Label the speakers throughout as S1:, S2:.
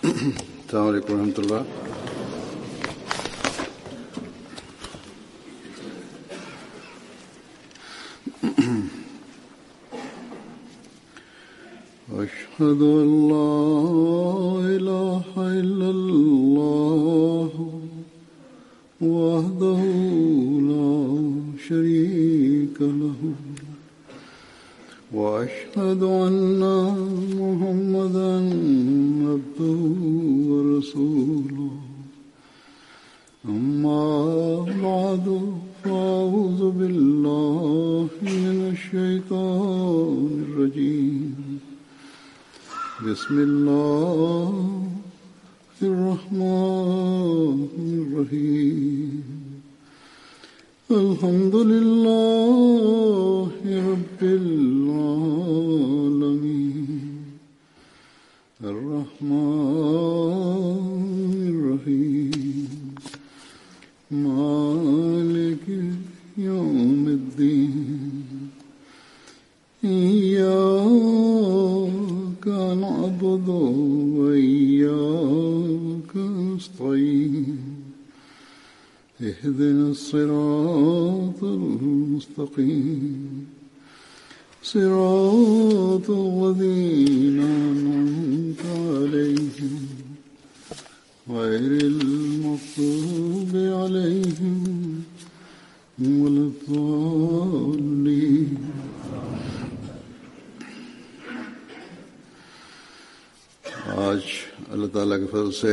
S1: السلام عليكم ورحمة الله أشهد أن لا إله إلا الله وحده لا شريك له وأشهد أن محمدا عبده ورسوله أما بعد فأعوذ بالله من الشيطان الرجيم بسم الله الرحمن الرحيم الحمد لله رب العالمين الرحمن الرحيم مالك يوم الدين إياك نعبد وإياك نستعين اهدنا الصراط المستقيم صراط الذين أنعمت عليهم غير المغضوب عليهم ولا الضالين आज अल्लाह ताला के फजल से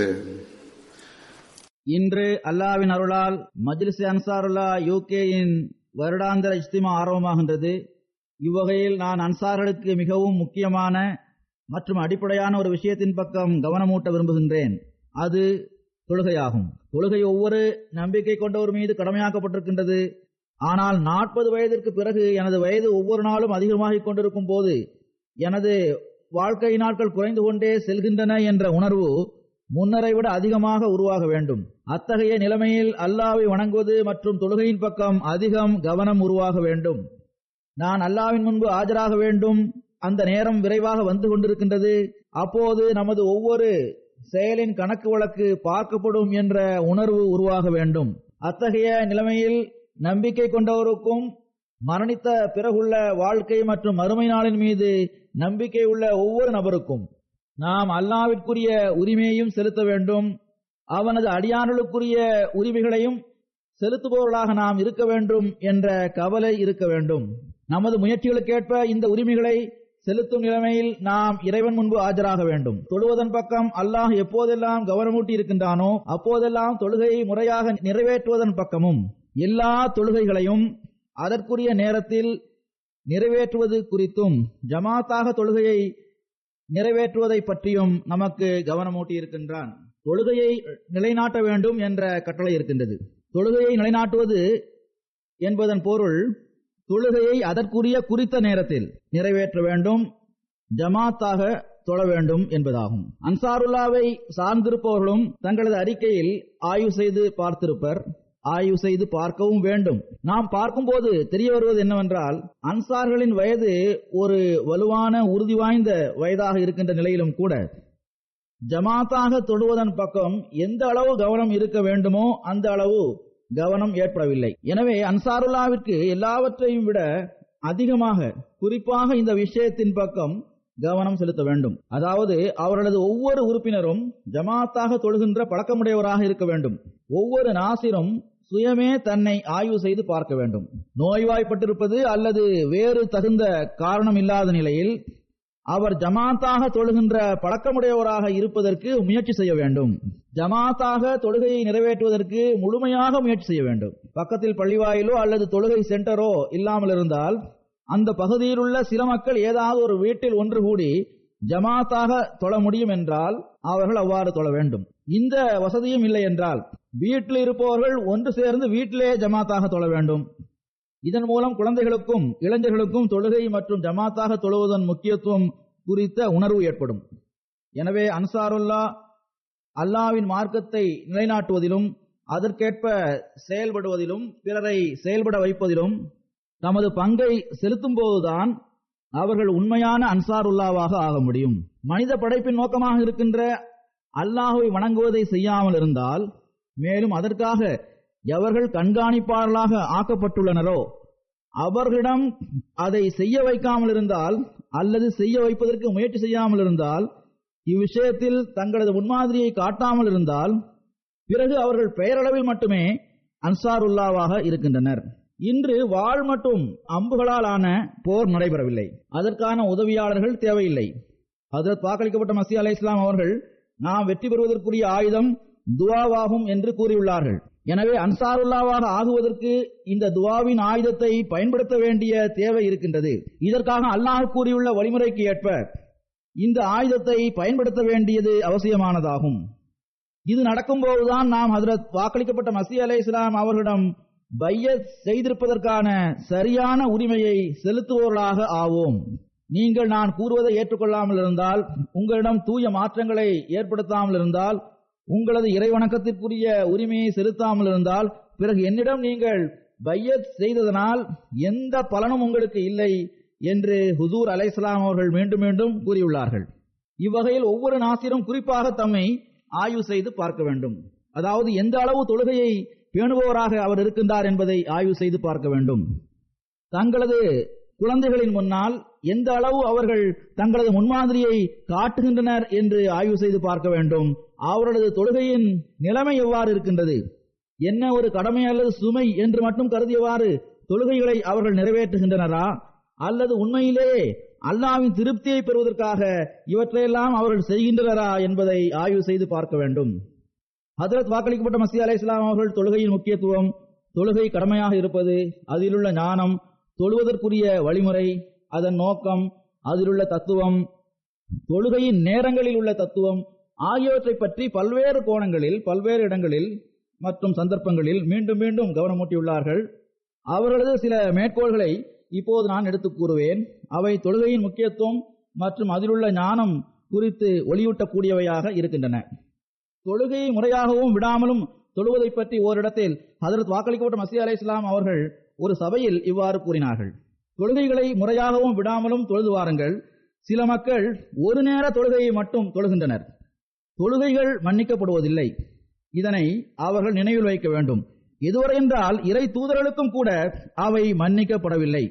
S2: இன்று அல்லாவின் அருளால் மஜ்லிஸ் அன்சாருல்லா யூகேயின் வருடாந்திர இஜ்திமா ஆரம்பமாகின்றது இவ்வகையில் நான் அன்சார்களுக்கு மிகவும் முக்கியமான மற்றும் அடிப்படையான ஒரு விஷயத்தின் பக்கம் கவனமூட்ட விரும்புகின்றேன் அது தொழுகையாகும் தொழுகை ஒவ்வொரு நம்பிக்கை கொண்டவர் மீது கடமையாக்கப்பட்டிருக்கின்றது ஆனால் நாற்பது வயதிற்கு பிறகு எனது வயது ஒவ்வொரு நாளும் அதிகமாகிக் கொண்டிருக்கும் போது எனது வாழ்க்கை நாட்கள் குறைந்து கொண்டே செல்கின்றன என்ற உணர்வு முன்னரை விட அதிகமாக உருவாக வேண்டும் அத்தகைய நிலைமையில் அல்லாவை வணங்குவது மற்றும் தொழுகையின் பக்கம் அதிகம் கவனம் உருவாக வேண்டும் நான் அல்லாவின் முன்பு ஆஜராக வேண்டும் அந்த நேரம் விரைவாக வந்து கொண்டிருக்கின்றது அப்போது நமது ஒவ்வொரு செயலின் கணக்கு வழக்கு பார்க்கப்படும் என்ற உணர்வு உருவாக வேண்டும் அத்தகைய நிலைமையில் நம்பிக்கை கொண்டவருக்கும் மரணித்த பிறகுள்ள வாழ்க்கை மற்றும் மறுமை நாளின் மீது நம்பிக்கை உள்ள ஒவ்வொரு நபருக்கும் நாம் அல்லாவிற்குரிய உரிமையையும் செலுத்த வேண்டும் அவனது அடியார்களுக்குரிய உரிமைகளையும் செலுத்துபவர்களாக நாம் இருக்க வேண்டும் என்ற கவலை இருக்க வேண்டும் நமது முயற்சிகளுக்கேற்ப இந்த உரிமைகளை செலுத்தும் நிலைமையில் நாம் இறைவன் முன்பு ஆஜராக வேண்டும் தொழுவதன் பக்கம் அல்லாஹ் எப்போதெல்லாம் கவனமூட்டி இருக்கின்றானோ அப்போதெல்லாம் தொழுகையை முறையாக நிறைவேற்றுவதன் பக்கமும் எல்லா தொழுகைகளையும் அதற்குரிய நேரத்தில் நிறைவேற்றுவது குறித்தும் ஜமாத்தாக தொழுகையை நிறைவேற்றுவதை பற்றியும் நமக்கு கவனமூட்டி இருக்கின்றான் தொழுகையை நிலைநாட்ட வேண்டும் என்ற கட்டளை இருக்கின்றது தொழுகையை நிலைநாட்டுவது என்பதன் பொருள் தொழுகையை அதற்குரிய குறித்த நேரத்தில் நிறைவேற்ற வேண்டும் ஜமாத்தாக தொழ வேண்டும் என்பதாகும் அன்சாருல்லாவை சார்ந்திருப்பவர்களும் தங்களது அறிக்கையில் ஆய்வு செய்து பார்த்திருப்பர் ஆய்வு செய்து பார்க்கவும் வேண்டும் நாம் பார்க்கும்போது தெரிய வருவது என்னவென்றால் அன்சார்களின் வயது ஒரு வலுவான உறுதி வாய்ந்த வயதாக இருக்கின்ற நிலையிலும் கூட ஜமாத்தாக தொடுவதன் பக்கம் எந்த அளவு கவனம் இருக்க வேண்டுமோ அந்த அளவு கவனம் ஏற்படவில்லை எனவே அன்சாருல்லாவிற்கு எல்லாவற்றையும் விட அதிகமாக குறிப்பாக இந்த விஷயத்தின் பக்கம் கவனம் செலுத்த வேண்டும் அதாவது அவர்களது ஒவ்வொரு உறுப்பினரும் ஜமாத்தாக தொழுகின்ற பழக்கமுடையவராக இருக்க வேண்டும் ஒவ்வொரு நாசிரும் சுயமே தன்னை ஆய்வு செய்து பார்க்க வேண்டும் நோய்வாய்ப்பட்டிருப்பது அல்லது வேறு தகுந்த காரணம் இல்லாத நிலையில் அவர் ஜமாத்தாக தொழுகின்ற பழக்கமுடையவராக இருப்பதற்கு முயற்சி செய்ய வேண்டும் ஜமாத்தாக தொழுகையை நிறைவேற்றுவதற்கு முழுமையாக முயற்சி செய்ய வேண்டும் பக்கத்தில் பள்ளிவாயிலோ அல்லது தொழுகை சென்டரோ இல்லாமல் இருந்தால் அந்த பகுதியில் உள்ள சில மக்கள் ஏதாவது ஒரு வீட்டில் ஒன்று கூடி ஜமாத்தாக தொழ முடியும் என்றால் அவர்கள் அவ்வாறு தொழ வேண்டும் இந்த வசதியும் இல்லை என்றால் வீட்டில் இருப்பவர்கள் ஒன்று சேர்ந்து வீட்டிலே ஜமாத்தாக தொழ வேண்டும் இதன் மூலம் குழந்தைகளுக்கும் இளைஞர்களுக்கும் தொழுகை மற்றும் ஜமாத்தாக தொழுவதன் முக்கியத்துவம் குறித்த உணர்வு ஏற்படும் எனவே அன்சாருல்லா அல்லாவின் மார்க்கத்தை நிலைநாட்டுவதிலும் அதற்கேற்ப செயல்படுவதிலும் பிறரை செயல்பட வைப்பதிலும் தமது பங்கை செலுத்தும் போதுதான் அவர்கள் உண்மையான அன்சாருல்லாவாக ஆக முடியும் மனித படைப்பின் நோக்கமாக இருக்கின்ற அல்லாஹுவை வணங்குவதை செய்யாமல் இருந்தால் மேலும் அதற்காக எவர்கள் கண்காணிப்பாளர்களாக ஆக்கப்பட்டுள்ளனரோ அவர்களிடம் அதை செய்ய வைக்காமல் இருந்தால் அல்லது செய்ய வைப்பதற்கு முயற்சி செய்யாமல் இருந்தால் இவ்விஷயத்தில் தங்களது முன்மாதிரியை காட்டாமல் இருந்தால் பிறகு அவர்கள் பெயரளவில் மட்டுமே அன்சாருல்லாவாக இருக்கின்றனர் இன்று வாழ் மற்றும் அம்புகளால் ஆன போர் நடைபெறவில்லை அதற்கான உதவியாளர்கள் தேவையில்லை அதற்கு வாக்களிக்கப்பட்ட மசி அலை இஸ்லாம் அவர்கள் நாம் வெற்றி பெறுவதற்குரிய ஆயுதம் துவாவாகும் என்று கூறியுள்ளார்கள் எனவே அன்சாருல்லாவாக ஆகுவதற்கு இந்த துவாவின் ஆயுதத்தை பயன்படுத்த வேண்டிய தேவை இருக்கின்றது இதற்காக அல்லாஹ் கூறியுள்ள வழிமுறைக்கு ஏற்ப இந்த ஆயுதத்தை பயன்படுத்த வேண்டியது அவசியமானதாகும் இது நடக்கும்போதுதான் நாம் ஹதரத் வாக்களிக்கப்பட்ட மசி அலை இஸ்லாம் அவர்களிடம் பையத் செய்திருப்பதற்கான சரியான உரிமையை செலுத்துவோர்களாக ஆவோம் நீங்கள் நான் கூறுவதை ஏற்றுக்கொள்ளாமல் இருந்தால் உங்களிடம் தூய மாற்றங்களை ஏற்படுத்தாமல் இருந்தால் உங்களது இறைவணக்கத்திற்குரிய உரிமையை செலுத்தாமல் இருந்தால் பிறகு என்னிடம் நீங்கள் பையத் செய்ததனால் எந்த பலனும் உங்களுக்கு இல்லை என்று ஹுசூர் அலைஹிஸ்ஸலாம் அவர்கள் மீண்டும் மீண்டும் கூறியுள்ளார்கள் இவ்வகையில் ஒவ்வொரு நாசிரும் குறிப்பாக தம்மை ஆய்வு செய்து பார்க்க வேண்டும் அதாவது எந்த அளவு தொழுகையை பேணுபவராக அவர் இருக்கின்றார் என்பதை ஆய்வு செய்து பார்க்க வேண்டும் தங்களது குழந்தைகளின் முன்னால் எந்த அளவு அவர்கள் தங்களது முன்மாதிரியை காட்டுகின்றனர் என்று ஆய்வு செய்து பார்க்க வேண்டும் அவர்களது தொழுகையின் நிலைமை எவ்வாறு இருக்கின்றது என்ன ஒரு கடமை அல்லது சுமை என்று மட்டும் கருதியவாறு தொழுகைகளை அவர்கள் நிறைவேற்றுகின்றனரா அல்லது உண்மையிலேயே அல்லாவின் திருப்தியை பெறுவதற்காக இவற்றையெல்லாம் அவர்கள் செய்கின்றனரா என்பதை ஆய்வு செய்து பார்க்க வேண்டும் ஹதரத் வாக்களிக்கப்பட்ட மசி அலை இஸ்லாம் அவர்கள் தொழுகையின் முக்கியத்துவம் தொழுகை கடமையாக இருப்பது அதிலுள்ள ஞானம் தொழுவதற்குரிய வழிமுறை அதன் நோக்கம் அதிலுள்ள தத்துவம் தொழுகையின் நேரங்களில் உள்ள தத்துவம் ஆகியவற்றை பற்றி பல்வேறு கோணங்களில் பல்வேறு இடங்களில் மற்றும் சந்தர்ப்பங்களில் மீண்டும் மீண்டும் கவனமூட்டியுள்ளார்கள் அவர்களது சில மேற்கோள்களை இப்போது நான் எடுத்துக் கூறுவேன் அவை தொழுகையின் முக்கியத்துவம் மற்றும் அதிலுள்ள ஞானம் குறித்து ஒளியூட்டக்கூடியவையாக இருக்கின்றன தொழுகையை முறையாகவும் விடாமலும் தொழுவதை பற்றி ஓரிடத்தில் ஹதரத் வாக்களிக்கப்பட்ட மசி அலை இஸ்லாம் அவர்கள் ஒரு சபையில் இவ்வாறு கூறினார்கள் தொழுகைகளை முறையாகவும் விடாமலும் தொழுது வாருங்கள் சில மக்கள் ஒரு நேர தொழுகையை மட்டும் தொழுகின்றனர் தொழுகைகள் மன்னிக்கப்படுவதில்லை இதனை அவர்கள் நினைவில் வைக்க வேண்டும் இதுவரை என்றால் இறை தூதர்களுக்கும் கூட அவை மன்னிக்கப்படவில்லை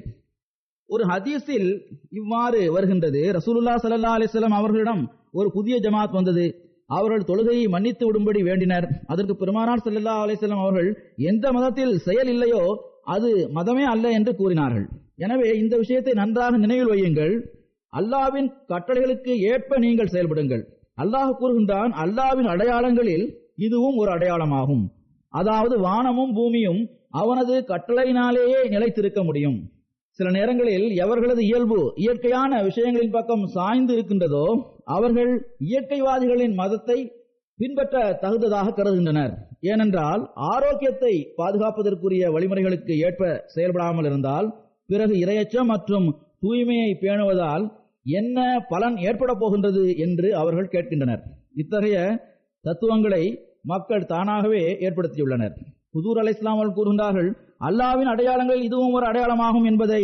S2: ஒரு ஹதீஸில் இவ்வாறு வருகின்றது ரசூலுல்லா ஸல்லல்லாஹு அலைஹி வஸல்லம் அவர்களிடம் ஒரு புதிய ஜமாத் வந்தது அவர்கள் தொழுகையை மன்னித்து விடும்படி வேண்டினர் அதற்கு பெருமானார் ஸல்லல்லாஹு அலைஹி வஸல்லம் அவர்கள் எந்த மதத்தில் செயல் இல்லையோ அது மதமே அல்ல என்று கூறினார்கள் எனவே இந்த விஷயத்தை நன்றாக நினைவில் வையுங்கள் அல்லாவின் கட்டளைகளுக்கு ஏற்ப நீங்கள் செயல்படுங்கள் அல்லாஹ் கூறுகின்றான் அல்லாவின் அடையாளங்களில் இதுவும் ஒரு அடையாளமாகும் அதாவது வானமும் பூமியும் அவனது கட்டளையினாலேயே நிலைத்திருக்க முடியும் சில நேரங்களில் எவர்களது இயல்பு இயற்கையான விஷயங்களின் பக்கம் சாய்ந்து இருக்கின்றதோ அவர்கள் இயற்கைவாதிகளின் மதத்தை பின்பற்ற தகுந்ததாக கருதுகின்றனர் ஏனென்றால் ஆரோக்கியத்தை பாதுகாப்பதற்குரிய வழிமுறைகளுக்கு ஏற்ப செயல்படாமல் இருந்தால் பிறகு இரையச்சம் மற்றும் தூய்மையை பேணுவதால் என்ன பலன் ஏற்பட போகின்றது என்று அவர்கள் கேட்கின்றனர் இத்தகைய தத்துவங்களை மக்கள் தானாகவே ஏற்படுத்தியுள்ளனர் புதூர் அலை இஸ்லாம் அவர்கள் கூறுகின்றார்கள் அல்லாவின் அடையாளங்கள் இதுவும் ஒரு அடையாளமாகும் என்பதை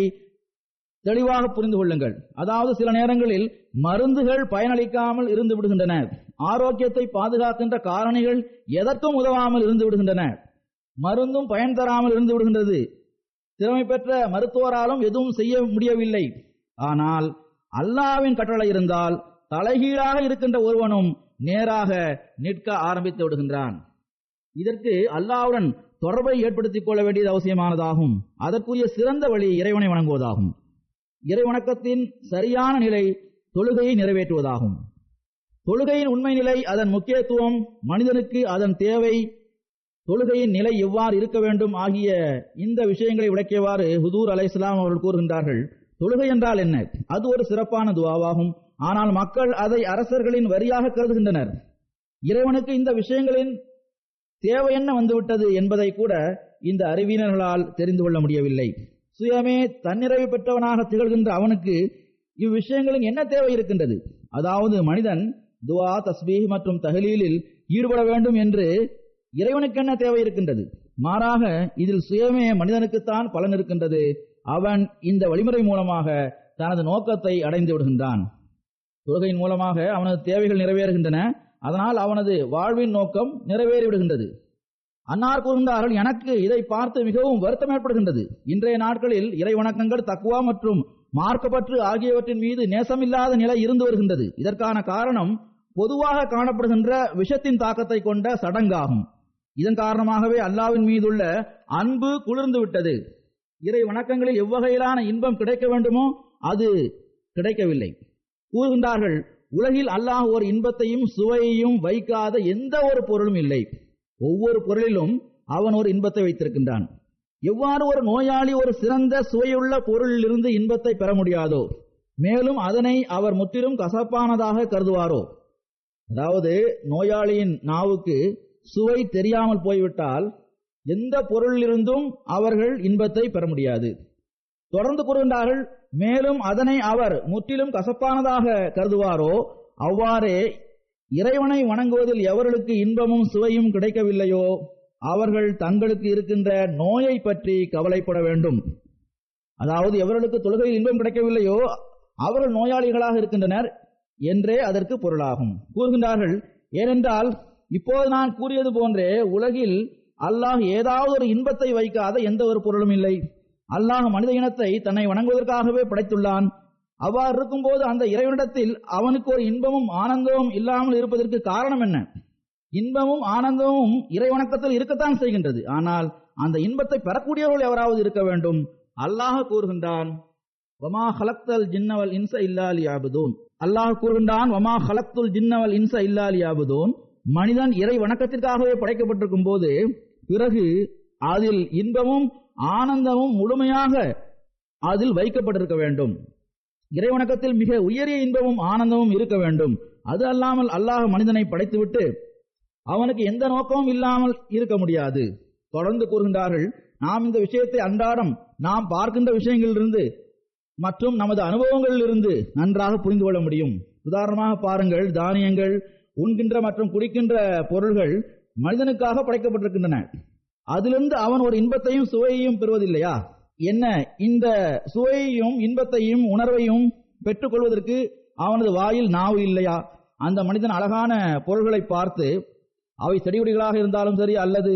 S2: தெளிவாக புரிந்து கொள்ளுங்கள் அதாவது சில நேரங்களில் மருந்துகள் பயனளிக்காமல் இருந்து விடுகின்றன ஆரோக்கியத்தை பாதுகாக்கின்ற காரணிகள் எதற்கும் உதவாமல் இருந்து விடுகின்றன மருந்தும் பயன் தராமல் இருந்து விடுகின்றது திறமை பெற்ற மருத்துவராலும் எதுவும் செய்ய முடியவில்லை ஆனால் அல்லாவின் கட்டளை இருந்தால் தலைகீழாக இருக்கின்ற ஒருவனும் நேராக நிற்க ஆரம்பித்து விடுகின்றான் இதற்கு அல்லாவுடன் தொடர்பை ஏற்படுத்திக் கொள்ள வேண்டியது அவசியமானதாகும் அதற்குரிய சிறந்த வழி இறைவனை வணங்குவதாகும் இறைவணக்கத்தின் சரியான நிலை தொழுகையை நிறைவேற்றுவதாகும் தொழுகையின் உண்மை நிலை அதன் முக்கியத்துவம் மனிதனுக்கு அதன் தேவை தொழுகையின் நிலை எவ்வாறு இருக்க வேண்டும் ஆகிய இந்த விஷயங்களை விளக்கியவாறு ஹுதூர் அலை அவர்கள் கூறுகின்றார்கள் தொழுகை என்றால் என்ன அது ஒரு சிறப்பான துவாவாகும் ஆனால் மக்கள் அதை அரசர்களின் வரியாக கருதுகின்றனர் இறைவனுக்கு இந்த விஷயங்களின் தேவை என்ன வந்துவிட்டது என்பதை கூட இந்த அறிவியனர்களால் தெரிந்து கொள்ள முடியவில்லை சுயமே தன்னிறைவு பெற்றவனாக திகழ்கின்ற அவனுக்கு இவ்விஷயங்களின் என்ன தேவை இருக்கின்றது அதாவது மனிதன் துவா தஸ்பீஹ் மற்றும் தஹலீலில் ஈடுபட வேண்டும் என்று இறைவனுக்கு என்ன தேவை இருக்கின்றது மாறாக இதில் சுயமே மனிதனுக்குத்தான் பலன் இருக்கின்றது அவன் இந்த வழிமுறை மூலமாக தனது நோக்கத்தை அடைந்து விடுகின்றான் தொழுகையின் மூலமாக அவனது தேவைகள் நிறைவேறுகின்றன அதனால் அவனது வாழ்வின் நோக்கம் நிறைவேறிவிடுகின்றது அன்னார் கூறுகின்றார்கள் எனக்கு இதை பார்த்து மிகவும் வருத்தம் ஏற்படுகின்றது இன்றைய நாட்களில் இறை வணக்கங்கள் தக்குவா மற்றும் மார்க்கப்பற்று ஆகியவற்றின் மீது நேசமில்லாத நிலை இருந்து வருகின்றது இதற்கான காரணம் பொதுவாக காணப்படுகின்ற விஷத்தின் தாக்கத்தை கொண்ட சடங்காகும் இதன் காரணமாகவே அல்லாவின் மீதுள்ள அன்பு குளிர்ந்து விட்டது இறை வணக்கங்களில் எவ்வகையிலான இன்பம் கிடைக்க வேண்டுமோ அது கிடைக்கவில்லை கூறுகின்றார்கள் உலகில் அல்லாஹ் ஒரு இன்பத்தையும் சுவையையும் வைக்காத எந்த ஒரு பொருளும் இல்லை ஒவ்வொரு பொருளிலும் அவன் ஒரு இன்பத்தை வைத்திருக்கின்றான் எவ்வாறு ஒரு நோயாளி ஒரு சிறந்த சுவையுள்ள பொருளிலிருந்து இன்பத்தை பெற முடியாதோ மேலும் அதனை அவர் முற்றிலும் கசப்பானதாக கருதுவாரோ அதாவது நோயாளியின் நாவுக்கு சுவை தெரியாமல் போய்விட்டால் எந்த பொருளிலிருந்தும் அவர்கள் இன்பத்தை பெற முடியாது தொடர்ந்து கூறுகின்றார்கள் மேலும் அதனை அவர் முற்றிலும் கசப்பானதாக கருதுவாரோ அவ்வாறே இறைவனை வணங்குவதில் எவர்களுக்கு இன்பமும் சுவையும் கிடைக்கவில்லையோ அவர்கள் தங்களுக்கு இருக்கின்ற நோயை பற்றி கவலைப்பட வேண்டும் அதாவது எவர்களுக்கு தொழுகையில் இன்பம் கிடைக்கவில்லையோ அவர்கள் நோயாளிகளாக இருக்கின்றனர் என்றே அதற்கு பொருளாகும் கூறுகின்றார்கள் ஏனென்றால் இப்போது நான் கூறியது போன்றே உலகில் அல்லாஹ் ஏதாவது ஒரு இன்பத்தை வைக்காத எந்த ஒரு பொருளும் இல்லை அல்லாஹ் மனித இனத்தை தன்னை வணங்குவதற்காகவே படைத்துள்ளான் அவ்வாறு இருக்கும்போது அந்த இறைவனிடத்தில் அவனுக்கு ஒரு இன்பமும் ஆனந்தமும் இல்லாமல் இருப்பதற்கு காரணம் என்ன இன்பமும் ஆனந்தமும் இறைவணக்கத்தில் இருக்கத்தான் செய்கின்றது ஆனால் அந்த இன்பத்தை பெறக்கூடியவர்கள் எவராவது இருக்க வேண்டும் அல்லாஹ் கூறுகின்றான் வமா ஹலக்தல் ஜின்னவல் இன்ச இல்லாலி ஆபுதூன் அல்லாஹ் கூறுகின்றான் வமா ஹலக்துல் ஜின்னவல் இன்ச இல்லாலி ஆபுதூன் மனிதன் இறை வணக்கத்திற்காகவே படைக்கப்பட்டிருக்கும் போது பிறகு அதில் இன்பமும் ஆனந்தமும் முழுமையாக அதில் வைக்கப்பட்டிருக்க வேண்டும் இறைவணக்கத்தில் மிக உயரிய இன்பமும் ஆனந்தமும் இருக்க வேண்டும் அது அல்லாமல் அல்லாஹ் மனிதனை படைத்துவிட்டு அவனுக்கு எந்த நோக்கமும் இல்லாமல் இருக்க முடியாது தொடர்ந்து கூறுகின்றார்கள் நாம் இந்த விஷயத்தை அன்றாடம் நாம் பார்க்கின்ற விஷயங்களிலிருந்து மற்றும் நமது அனுபவங்களிலிருந்து நன்றாக புரிந்து கொள்ள முடியும் உதாரணமாக பாருங்கள் தானியங்கள் உண்கின்ற மற்றும் குடிக்கின்ற பொருள்கள் மனிதனுக்காக படைக்கப்பட்டிருக்கின்றன அதிலிருந்து அவன் ஒரு இன்பத்தையும் சுவையையும் பெறுவதில்லையா என்ன இந்த சுவையையும் இன்பத்தையும் உணர்வையும் பெற்றுக்கொள்வதற்கு அவனது வாயில் நாவு இல்லையா அந்த மனிதன் அழகான பொருள்களை பார்த்து அவை செடிகொடிகளாக இருந்தாலும் சரி அல்லது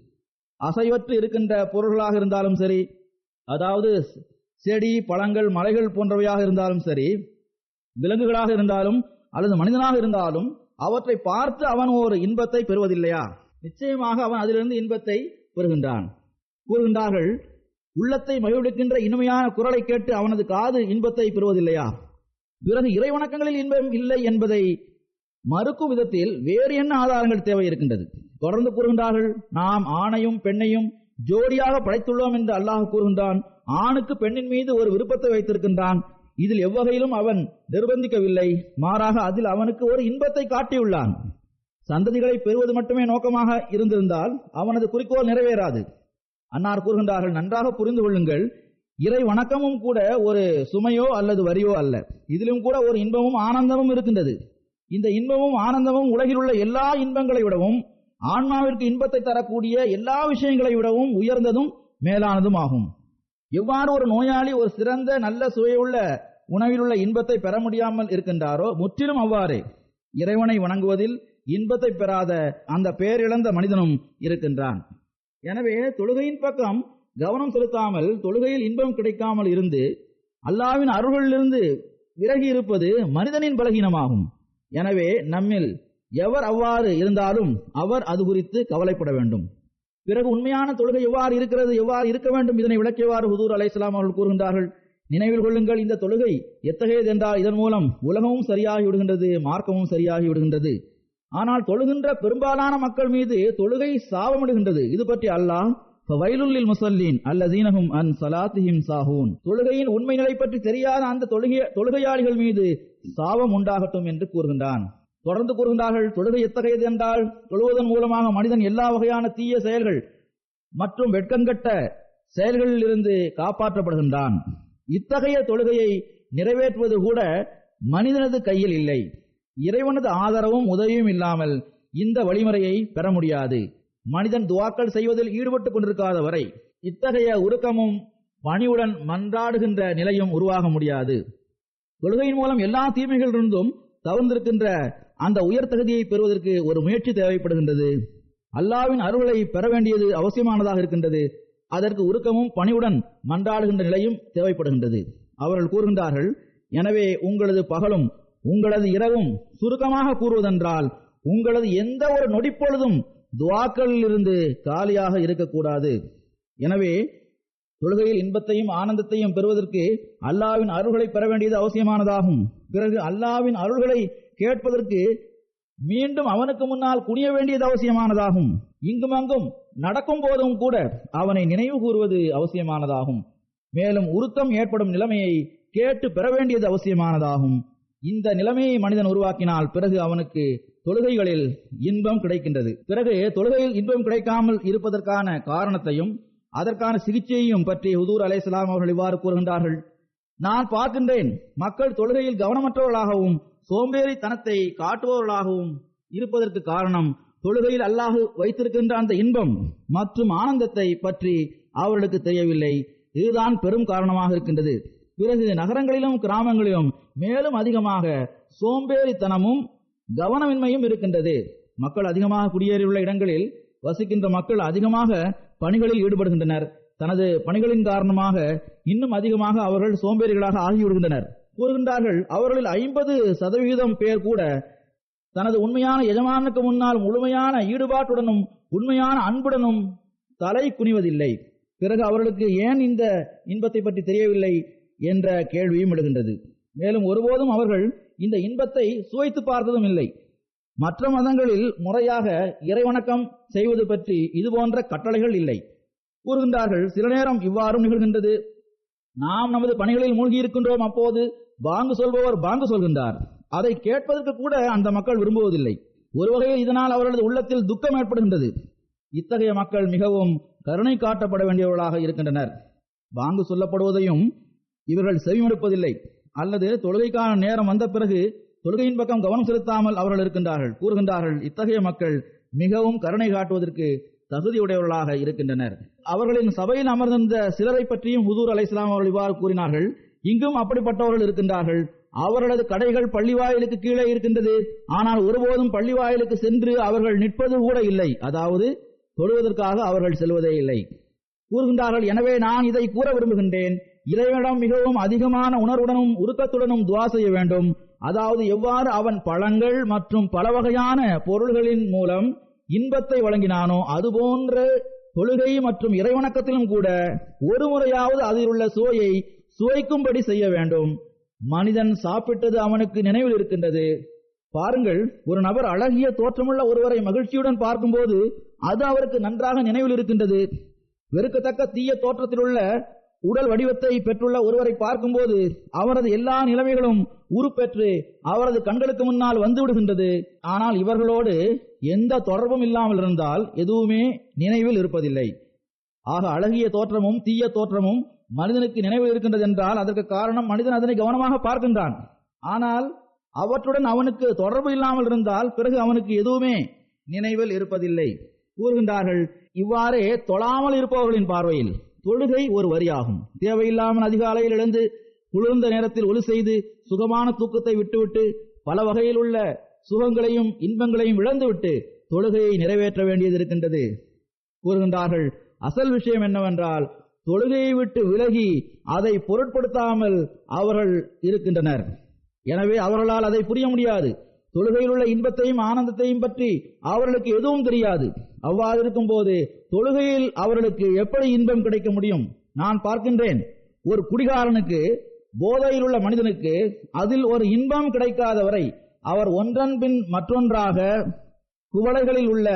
S2: அசைவற்று இருக்கின்ற பொருள்களாக இருந்தாலும் சரி அதாவது செடி பழங்கள் மலைகள் போன்றவையாக இருந்தாலும் சரி விலங்குகளாக இருந்தாலும் அல்லது மனிதனாக இருந்தாலும் அவற்றை பார்த்து அவன் ஒரு இன்பத்தை பெறுவதில்லையா நிச்சயமாக அவன் அதிலிருந்து இன்பத்தை பெறுகின்றான் கூறுகின்றார்கள் உள்ளத்தை மகிழ்விக்கின்ற இனிமையான குரலை கேட்டு அவனது காது இன்பத்தை பெறுவதில்லையா பிறகு இறை வணக்கங்களில் இன்பம் இல்லை என்பதை மறுக்கும் விதத்தில் வேறு என்ன ஆதாரங்கள் தேவை இருக்கின்றது தொடர்ந்து கூறுகின்றார்கள் நாம் ஆணையும் பெண்ணையும் ஜோடியாக படைத்துள்ளோம் என்று அல்லாஹ் கூறுகின்றான் ஆணுக்கு பெண்ணின் மீது ஒரு விருப்பத்தை வைத்திருக்கின்றான் இதில் எவ்வகையிலும் அவன் நிர்பந்திக்கவில்லை மாறாக அதில் அவனுக்கு ஒரு இன்பத்தை காட்டியுள்ளான் சந்ததிகளை பெறுவது மட்டுமே நோக்கமாக இருந்திருந்தால் அவனது குறிக்கோள் நிறைவேறாது அன்னார் கூறுகின்றார்கள் நன்றாக புரிந்து கொள்ளுங்கள் இறை வணக்கமும் கூட ஒரு சுமையோ அல்லது வரியோ அல்ல இதிலும் கூட ஒரு இன்பமும் ஆனந்தமும் இருக்கின்றது இந்த இன்பமும் ஆனந்தமும் உலகில் உள்ள எல்லா இன்பங்களை விடவும் ஆன்மாவிற்கு இன்பத்தை தரக்கூடிய எல்லா விஷயங்களை விடவும் உயர்ந்ததும் மேலானதும் ஆகும் எவ்வாறு ஒரு நோயாளி ஒரு சிறந்த நல்ல சுவையுள்ள உணவில் உள்ள இன்பத்தை பெற முடியாமல் இருக்கின்றாரோ முற்றிலும் அவ்வாறே இறைவனை வணங்குவதில் இன்பத்தை பெறாத அந்த பேரிழந்த மனிதனும் இருக்கின்றான் எனவே தொழுகையின் பக்கம் கவனம் செலுத்தாமல் தொழுகையில் இன்பம் கிடைக்காமல் இருந்து அல்லாவின் அருள்களிலிருந்து விலகி இருப்பது மனிதனின் பலகீனமாகும் எனவே நம்மில் எவர் அவ்வாறு இருந்தாலும் அவர் அது குறித்து கவலைப்பட வேண்டும் பிறகு உண்மையான தொழுகை எவ்வாறு இருக்கிறது எவ்வாறு இருக்க வேண்டும் இதனை விளக்கியவாறு ஹுதூர் அலைஹிஸ்ஸலாம் அவர்கள் கூறுகின்றார்கள் நினைவில் கொள்ளுங்கள் இந்த தொழுகை எத்தகையது என்றால் இதன் மூலம் உலகமும் சரியாகி விடுகின்றது மார்க்கமும் சரியாகி விடுகின்றது ஆனால் தொழுகின்ற பெரும்பாலான மக்கள் மீது தொழுகை சாபமிடுகின்றது இது பற்றி அல்லாஹ் வயலுள்ளில் முசல்லீன் அல்லதீனகும் அன் சலாத்திஹிம் சாஹூன் தொழுகையின் உண்மை நிலை பற்றி தெரியாத அந்த தொழுகை தொழுகையாளிகள் மீது சாபம் உண்டாகட்டும் என்று கூறுகின்றான் தொடர்ந்து கூறுகின்றார்கள் தொழுகை எத்தகையது என்றால் தொழுவதன் மூலமாக மனிதன் எல்லா வகையான தீய செயல்கள் மற்றும் வெட்கங்கட்ட செயல்களில் இருந்து காப்பாற்றப்படுகின்றான் இத்தகைய தொழுகையை நிறைவேற்றுவது கூட மனிதனது கையில் இல்லை இறைவனது ஆதரவும் உதவியும் இல்லாமல் இந்த வழிமுறையை பெற முடியாது மனிதன் துவாக்கள் செய்வதில் ஈடுபட்டுக் கொண்டிருக்காத வரை இத்தகைய உருக்கமும் பணிவுடன் மன்றாடுகின்ற நிலையும் உருவாக முடியாது தொழுகையின் மூலம் எல்லா தீமைகளிலிருந்தும் தவிர்ந்திருக்கின்ற அந்த உயர் தகுதியை பெறுவதற்கு ஒரு முயற்சி தேவைப்படுகின்றது அல்லாவின் அருளை பெற வேண்டியது அவசியமானதாக இருக்கின்றது அதற்கு உருக்கமும் பணிவுடன் மன்றாடுகின்ற நிலையும் தேவைப்படுகின்றது அவர்கள் கூறுகின்றார்கள் எனவே உங்களது பகலும் உங்களது இரவும் சுருக்கமாக கூறுவதென்றால் உங்களது எந்த ஒரு நொடிப்பொழுதும் துவாக்களில் இருந்து காலியாக இருக்கக்கூடாது எனவே தொழுகையில் இன்பத்தையும் ஆனந்தத்தையும் பெறுவதற்கு அல்லாவின் அருள்களை பெற வேண்டியது அவசியமானதாகும் பிறகு அல்லாவின் அருள்களை கேட்பதற்கு மீண்டும் அவனுக்கு முன்னால் குனிய வேண்டியது அவசியமானதாகும் இங்கும் அங்கும் நடக்கும் போதும் கூட அவனை நினைவு கூறுவது அவசியமானதாகும் மேலும் உருக்கம் ஏற்படும் நிலைமையை கேட்டு பெற வேண்டியது அவசியமானதாகும் இந்த நிலைமையை மனிதன் உருவாக்கினால் பிறகு அவனுக்கு தொழுகைகளில் இன்பம் கிடைக்கின்றது பிறகு தொழுகையில் இன்பம் கிடைக்காமல் இருப்பதற்கான காரணத்தையும் அதற்கான சிகிச்சையையும் பற்றி ஹுதூர் அலைஹிஸ்ஸலாம் அவர்கள் இவ்வாறு கூறுகின்றார்கள் நான் பார்க்கின்றேன் மக்கள் தொழுகையில் கவனமற்றவர்களாகவும் சோம்பேறித்தனத்தை காட்டுபவர்களாகவும் இருப்பதற்கு காரணம் தொழுகையில் அல்லாஹ் வைத்திருக்கின்ற அந்த இன்பம் மற்றும் ஆனந்தத்தை பற்றி அவர்களுக்கு தெரியவில்லை இதுதான் பெரும் காரணமாக இருக்கின்றது பிறகு நகரங்களிலும் கிராமங்களிலும் மேலும் அதிகமாக சோம்பேறித்தனமும் கவனமின்மையும் இருக்கின்றது மக்கள் அதிகமாக குடியேறியுள்ள இடங்களில் வசிக்கின்ற மக்கள் அதிகமாக பணிகளில் ஈடுபடுகின்றனர் தனது பணிகளின் காரணமாக இன்னும் அதிகமாக அவர்கள் சோம்பேறிகளாக ஆகிவிடுகின்றனர் கூறுகின்றார்கள் அவர்களில் ஐம்பது சதவிகிதம் பேர் கூட தனது உண்மையான எஜமானுக்கு முன்னால் முழுமையான ஈடுபாட்டுடனும் உண்மையான அன்புடனும் தலை குனிவதில்லை பிறகு அவர்களுக்கு ஏன் இந்த இன்பத்தை பற்றி தெரியவில்லை என்ற கேள்வியும் எழுகின்றது மேலும் ஒருபோதும் அவர்கள் இந்த இன்பத்தை சுவைத்து பார்த்ததும் இல்லை மற்ற மதங்களில் முறையாக இறைவணக்கம் செய்வது பற்றி இதுபோன்ற கட்டளைகள் இல்லை கூறுகின்றார்கள் சில நேரம் இவ்வாறும் நிகழ்கின்றது நாம் நமது பணிகளில் மூழ்கி இருக்கின்றோம் அப்போது பாங்கு சொல்பவர் பாங்கு சொல்கின்றார் அதை கேட்பதற்கு கூட அந்த மக்கள் விரும்புவதில்லை ஒரு வகையில் இதனால் அவர்களது உள்ளத்தில் துக்கம் ஏற்படுகின்றது இத்தகைய மக்கள் மிகவும் கருணை காட்டப்பட வேண்டியவர்களாக இருக்கின்றனர் பாங்கு சொல்லப்படுவதையும் இவர்கள் செவிமடுப்பதில்லை அல்லது தொழுகைக்கான நேரம் வந்த பிறகு தொழுகையின் பக்கம் கவனம் செலுத்தாமல் அவர்கள் இருக்கின்றார்கள் கூறுகின்றார்கள் இத்தகைய மக்கள் மிகவும் கருணை காட்டுவதற்கு தகுதியுடையவர்களாக இருக்கின்றனர் அவர்களின் சபையில் அமர்ந்திருந்த சிலரை பற்றியும் ஹுதூர் அலைஹிஸ்ஸலாம் அவர்கள் இவ்வாறு கூறினார்கள் இங்கும் அப்படிப்பட்டவர்கள் இருக்கின்றார்கள் அவர்களது கடைகள் பள்ளிவாயிலுக்கு கீழே இருக்கின்றது ஆனால் ஒருபோதும் பள்ளிவாயிலுக்கு சென்று அவர்கள் நிற்பது கூட இல்லை அதாவது தொழுவதற்காக அவர்கள் செல்வதே இல்லை கூறுகின்றார்கள் எனவே நான் இதை கூற விரும்புகின்றேன் இறைவனிடம் மிகவும் அதிகமான உணர்வுடனும் உருக்கத்துடனும் துவா செய்ய வேண்டும் அதாவது எவ்வாறு அவன் பழங்கள் மற்றும் பல வகையான பொருள்களின் மூலம் இன்பத்தை வழங்கினானோ அதுபோன்ற தொழுகை மற்றும் இறைவணக்கத்திலும் கூட ஒரு முறையாவது அதில் உள்ள சுவையை சுவைக்கும்படி செய்ய வேண்டும் மனிதன் சாப்பிட்டது அவனுக்கு நினைவில் இருக்கின்றது பாருங்கள் ஒரு நபர் அழகிய தோற்றமுள்ள ஒருவரை மகிழ்ச்சியுடன் பார்க்கும்போது அது அவருக்கு நன்றாக நினைவில் இருக்கின்றது வெறுக்கத்தக்க தீய தோற்றத்தில் உள்ள உடல் வடிவத்தை பெற்றுள்ள ஒருவரை பார்க்கும்போது அவரது எல்லா நிலைமைகளும் உருப்பெற்று அவரது கண்களுக்கு முன்னால் வந்து விடுகின்றது ஆனால் இவர்களோடு எந்த தொடர்பும் இல்லாமல் இருந்தால் எதுவுமே நினைவில் இருப்பதில்லை ஆக அழகிய தோற்றமும் தீய தோற்றமும் மனிதனுக்கு நினைவில் இருக்கின்றது என்றால் அதற்கு காரணம் மனிதன் அதனை கவனமாக பார்க்கின்றான் ஆனால் அவற்றுடன் அவனுக்கு தொடர்பு இல்லாமல் இருந்தால் பிறகு அவனுக்கு எதுவுமே நினைவில் இருப்பதில்லை கூறுகின்றார்கள் இவ்வாறே தொழாமல் இருப்பவர்களின் பார்வையில் தொழுகை ஒரு வரியாகும் தேவையில்லாமல் அதிகாலையில் எழுந்து குளிர்ந்த நேரத்தில் ஒலி செய்து சுகமான தூக்கத்தை விட்டுவிட்டு பல வகையில் உள்ள சுகங்களையும் இன்பங்களையும் இழந்துவிட்டு தொழுகையை நிறைவேற்ற வேண்டியது இருக்கின்றது கூறுகின்றார்கள் அசல் விஷயம் என்னவென்றால் தொழுகையை விட்டு விலகி அதை பொருட்படுத்தாமல் அவர்கள் இருக்கின்றனர் எனவே அவர்களால் அதை புரிய முடியாது தொழுகையில் உள்ள இன்பத்தையும் ஆனந்தத்தையும் பற்றி அவர்களுக்கு எதுவும் தெரியாது அவ்வாறு இருக்கும்போது தொழுகையில் அவர்களுக்கு எப்படி இன்பம் கிடைக்க முடியும் நான் பார்க்கின்றேன் ஒரு குடிகாரனுக்கு போதையில் உள்ள மனிதனுக்கு அதில் ஒரு இன்பம் கிடைக்காத வரை அவர் ஒன்றன் பின் மற்றொன்றாக குவளைகளில் உள்ள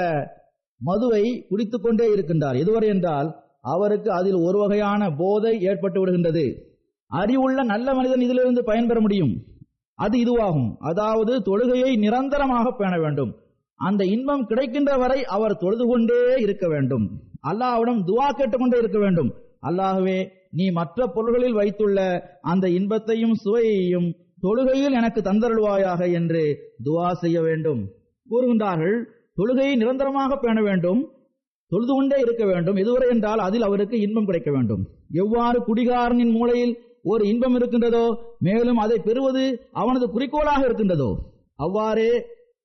S2: மதுவை குடித்துக் கொண்டே இருக்கின்றார் எதுவரை என்றால் அவருக்கு அதில் ஒரு வகையான போதை ஏற்பட்டு விடுகின்றது அறிவுள்ள நல்ல மனிதன் இதிலிருந்து பயன்பெற முடியும் அது இதுவாகும் அதாவது தொழுகையை நிரந்தரமாக பேண வேண்டும் அந்த இன்பம் கிடைக்கின்ற வரை அவர் தொழுது கொண்டே இருக்க வேண்டும் அல்லாஹ்விடம் துவா கேட்டுக்கொண்டே இருக்க வேண்டும் அல்லாஹ்வே நீ மற்ற பொருள்களில் வைத்துள்ள அந்த இன்பத்தையும் சுவையையும் தொழுகையில் எனக்கு தந்தருள்வாயாக என்று துவா செய்ய வேண்டும் கூறுகின்றார்கள் தொழுகையை நிரந்தரமாக பேண வேண்டும் தொழுது கொண்டே இருக்க வேண்டும் எதுவரை என்றால் அதில் அவருக்கு இன்பம் கிடைக்க வேண்டும் எவ்வாறு குடிகாரனின் மூளையில் ஒரு இன்பம் இருக்கின்றதோ மேலும் அதை பெறுவது அவனது குறிக்கோளாக இருக்கின்றதோ அவ்வாறே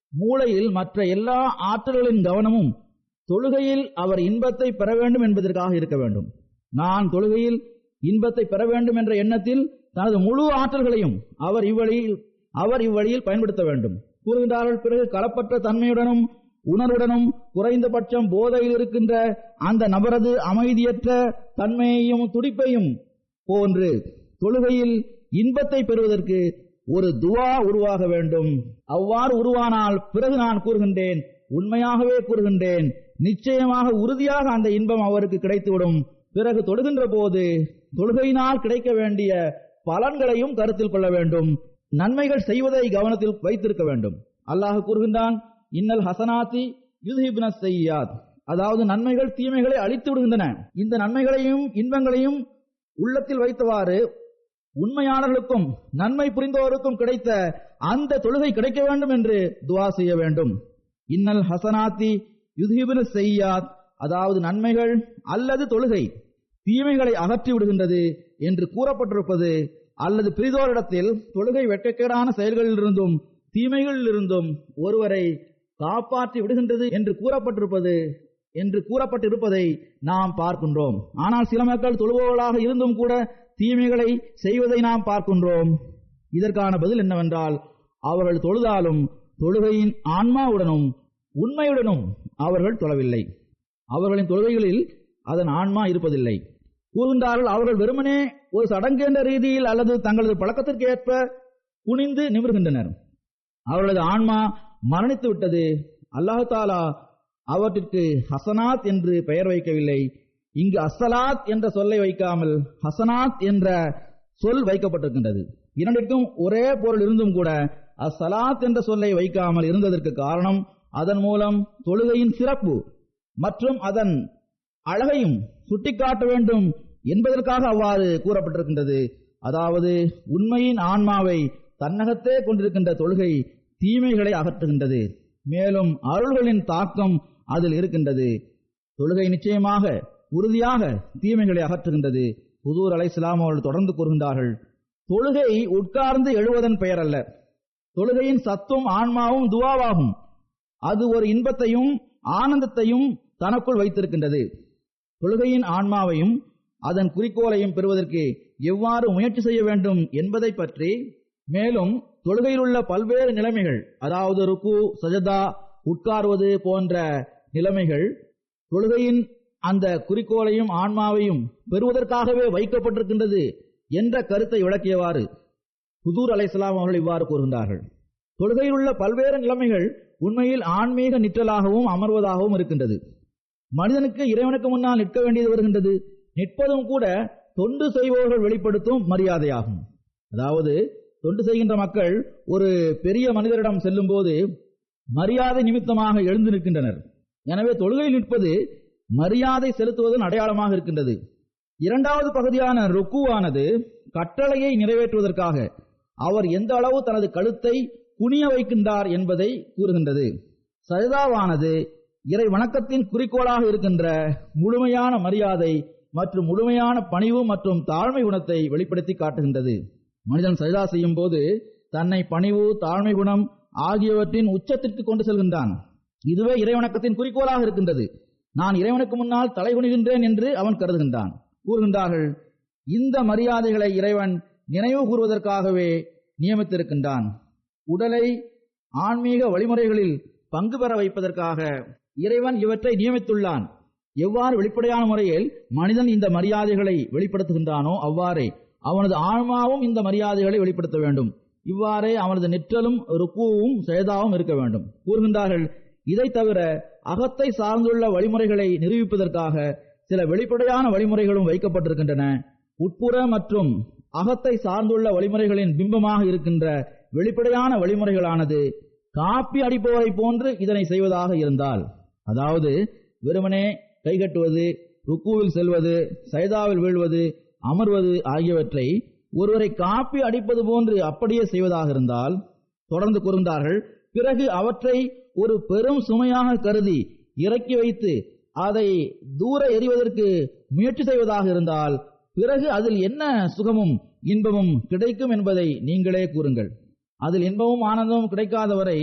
S2: மூளையில் மற்ற எல்லா ஆற்றல்களின் கவனமும் தொழுகையில் அவர் இன்பத்தை பெற வேண்டும் என்பதற்காக இருக்க வேண்டும் நான் தொழுகையில் இன்பத்தை பெற வேண்டும் என்ற எண்ணத்தில் தனது முழு ஆற்றல்களையும் அவர் இவ்வழியில் அவர் இவ்வழியில் பயன்படுத்த வேண்டும் கூறுகின்றார்கள் பிறகு களப்பற்ற தன்மையுடனும் உணர்வுடனும் குறைந்தபட்சம் போதையில் இருக்கின்ற அந்த நபரது அமைதியற்ற தன்மையையும் துடிப்பையும் போன்று தொழுகையில் இன்பத்தை பெறுவதற்கு ஒரு துவா உருவாக வேண்டும் அவ்வாறு உருவானால் பிறகு நான் கூறுகின்றேன் உண்மையாகவே கூறுகின்றேன் நிச்சயமாக உறுதியாக அந்த இன்பம் அவருக்கு கிடைத்துவிடும் பிறகு தொழுகின்ற போது தொழுகையினால் கிடைக்க வேண்டிய பலன்களையும் கருத்தில் கொள்ள வேண்டும் நன்மைகள் செய்வதை கவனத்தில் வைத்திருக்க வேண்டும் அல்லாஹ் கூறுகின்றான் இன்னல் ஹசனாத்தி யுதிபின செய்யாத் அதாவது நன்மைகள் தீமைகளை அழித்து விடுகின்றன இந்த நன்மைகளையும் இன்பங்களையும் உள்ளத்தில் வைத்தவாறு உண்மையாளர்களுக்கும் நன்மை புரிந்தோருக்கும் கிடைத்த அந்த தொழுகை கிடைக்க வேண்டும் என்று துவா செய்ய வேண்டும் இன்னல் ஹசனாத்தி யுதிபின செய்யாத் அதாவது நன்மைகள் அல்லது தொழுகை தீமைகளை அகற்றி விடுகின்றது என்று கூறப்பட்டிருப்பது அல்லது பிரிதோரிடத்தில் தொழுகை வெட்கக்கேடான செயல்களிலிருந்தும் தீமைகளிலிருந்தும் ஒருவரை காப்பாற்றி விடுகின்றது என்று கூறப்பட்டிருப்பது என்று கூறப்பட்டிருப்பதை நாம் பார்க்கின்றோம் ஆனால் சில மக்கள் தொழுபவர்களாக இருந்தும் கூட தீமைகளை செய்வதை நாம் பார்க்கின்றோம் இதற்கான பதில் என்னவென்றால் அவர்கள் தொழுதாலும் தொழுகையின் ஆன்மாவுடனும் உண்மையுடனும் அவர்கள் தொழவில்லை அவர்களின் தொழுகைகளில் அதன் ஆன்மா இருப்பதில்லை கூறுகின்றார்கள் அவர்கள் வெறுமனே ஒரு சடங்கு என்ற ரீதியில் அல்லது தங்களது பழக்கத்திற்கு ஏற்ப குனிந்து நிமிர்கின்றனர் அவர்களது ஆன்மா மரணித்து விட்டது அல்லாஹு தாலா அவற்றிற்கு ஹசனாத் என்று பெயர் வைக்கவில்லை இங்கு அஸ்ஸலாத் என்ற சொல்லை வைக்காமல் ஹசனாத் என்ற சொல் வைக்கப்பட்டிருக்கின்றது இரண்டிற்கும் ஒரே பொருள் இருந்தும் கூட அஸ்ஸலாத் என்ற சொல்லை வைக்காமல் இருந்ததற்கு காரணம் அதன் மூலம் தொழுகையின் சிறப்பு மற்றும் அதன் அழகையும் சுட்டிக்காட்ட வேண்டும் என்பதற்காக அவ்வாறு கூறப்பட்டிருக்கின்றது அதாவது உண்மையின் ஆன்மாவை தன்னகத்தே கொண்டிருக்கின்ற தொழுகை தீமைகளை அகற்றுகின்றது மேலும் அருள்களின் தாக்கம் அதில் இருக்கின்றது தொழுகை நிச்சயமாக உறுதியாக தீமைகளை அகற்றுகின்றது புதூர் அலை அவர்கள் தொடர்ந்து கூறுகின்றார்கள் தொழுகை உட்கார்ந்து எழுவதன் பெயர் அல்ல தொழுகையின் சத்தும் ஆன்மாவும் துவாவாகும் அது ஒரு இன்பத்தையும் ஆனந்தத்தையும் தனக்குள் வைத்திருக்கின்றது தொழுகையின் ஆன்மாவையும் அதன் குறிக்கோளையும் பெறுவதற்கு எவ்வாறு முயற்சி செய்ய வேண்டும் என்பதை பற்றி மேலும் தொழுகையில் உள்ள பல்வேறு நிலைமைகள் அதாவது ருக்கு சஜதா உட்கார்வது போன்ற நிலைமைகள் தொழுகையின் அந்த குறிக்கோளையும் ஆன்மாவையும் பெறுவதற்காகவே வைக்கப்பட்டிருக்கின்றது என்ற கருத்தை விளக்கியவாறு புதூர் அலைசலாம் அவர்கள் இவ்வாறு கூறுகின்றார்கள் தொழுகையில் உள்ள பல்வேறு நிலைமைகள் உண்மையில் ஆன்மீக நிற்றலாகவும் அமர்வதாகவும் இருக்கின்றது மனிதனுக்கு இறைவனுக்கு முன்னால் நிற்க வேண்டியது வருகின்றது நிற்பதும் கூட தொண்டு செய்பவர்கள் வெளிப்படுத்தும் மரியாதையாகும் அதாவது தொண்டு செய்கின்ற மக்கள் ஒரு பெரிய மனிதரிடம் செல்லும் போது மரியாதை நிமித்தமாக எழுந்து நிற்கின்றனர் எனவே தொழுகையில் நிற்பது மரியாதை செலுத்துவதன் அடையாளமாக இருக்கின்றது இரண்டாவது பகுதியான ருக்குவானது கட்டளையை நிறைவேற்றுவதற்காக அவர் எந்த அளவு தனது கழுத்தை குனிய வைக்கின்றார் என்பதை கூறுகின்றது சஜதாவானது இறை வணக்கத்தின் குறிக்கோளாக இருக்கின்ற முழுமையான மரியாதை மற்றும் முழுமையான பணிவு மற்றும் தாழ்மை குணத்தை வெளிப்படுத்தி காட்டுகின்றது மனிதன் சஜதா செய்யும் போது தன்னை பணிவு தாழ்மை குணம் ஆகியவற்றின் உச்சத்திற்கு கொண்டு செல்கின்றான் இதுவே இறைவணக்கத்தின் குறிக்கோளாக இருக்கின்றது நான் இறைவனுக்கு முன்னால் தலைகுனிகின்றேன் என்று அவன் கருதுகின்றான் கூறுகின்றார்கள் இந்த மரியாதைகளை இறைவன் நினைவு கூறுவதற்காகவே நியமித்திருக்கின்றான் உடலை ஆன்மீக வழிமுறைகளில் பங்கு பெற வைப்பதற்காக இறைவன் இவற்றை நியமித்துள்ளான் எவ்வாறு வெளிப்படையான முறையில் மனிதன் இந்த மரியாதைகளை வெளிப்படுத்துகின்றானோ அவ்வாறே அவனது ஆன்மாவும் இந்த மரியாதைகளை வெளிப்படுத்த வேண்டும் இவ்வாறே அவனது நிற்றலும் ருக்குவும் சேதாவும் இருக்க வேண்டும் கூறுகின்றார்கள் இதை தவிர அகத்தை சார்ந்துள்ள வழிமுறைகளை நிரூபிப்பதற்காக சில வெளிப்படையான வழிமுறைகளும் வைக்கப்பட்டிருக்கின்றன உட்புற மற்றும் அகத்தை சார்ந்துள்ள வழிமுறைகளின் பிம்பமாக இருக்கின்ற வெளிப்படையான வழிமுறைகளானது காப்பி அடிப்பவரை போன்று இதனை செய்வதாக இருந்தால் அதாவது வெறுமனே கைகட்டுவது ருக்குவில் செல்வது சைதாவில் வீழ்வது அமர்வது ஆகியவற்றை ஒருவரை காப்பி அடிப்பது போன்று அப்படியே செய்வதாக இருந்தால் தொடர்ந்து கூறுகின்றார்கள் பிறகு அவற்றை ஒரு பெரும் சுமையாக கருதி இறக்கி வைத்து அதை தூர எறிவதற்கு முயற்சி செய்வதாக இருந்தால் பிறகு அதில் என்ன சுகமும் இன்பமும் கிடைக்கும் என்பதை நீங்களே கூறுங்கள் அதில் இன்பமும் ஆனந்தமும் கிடைக்காதவரை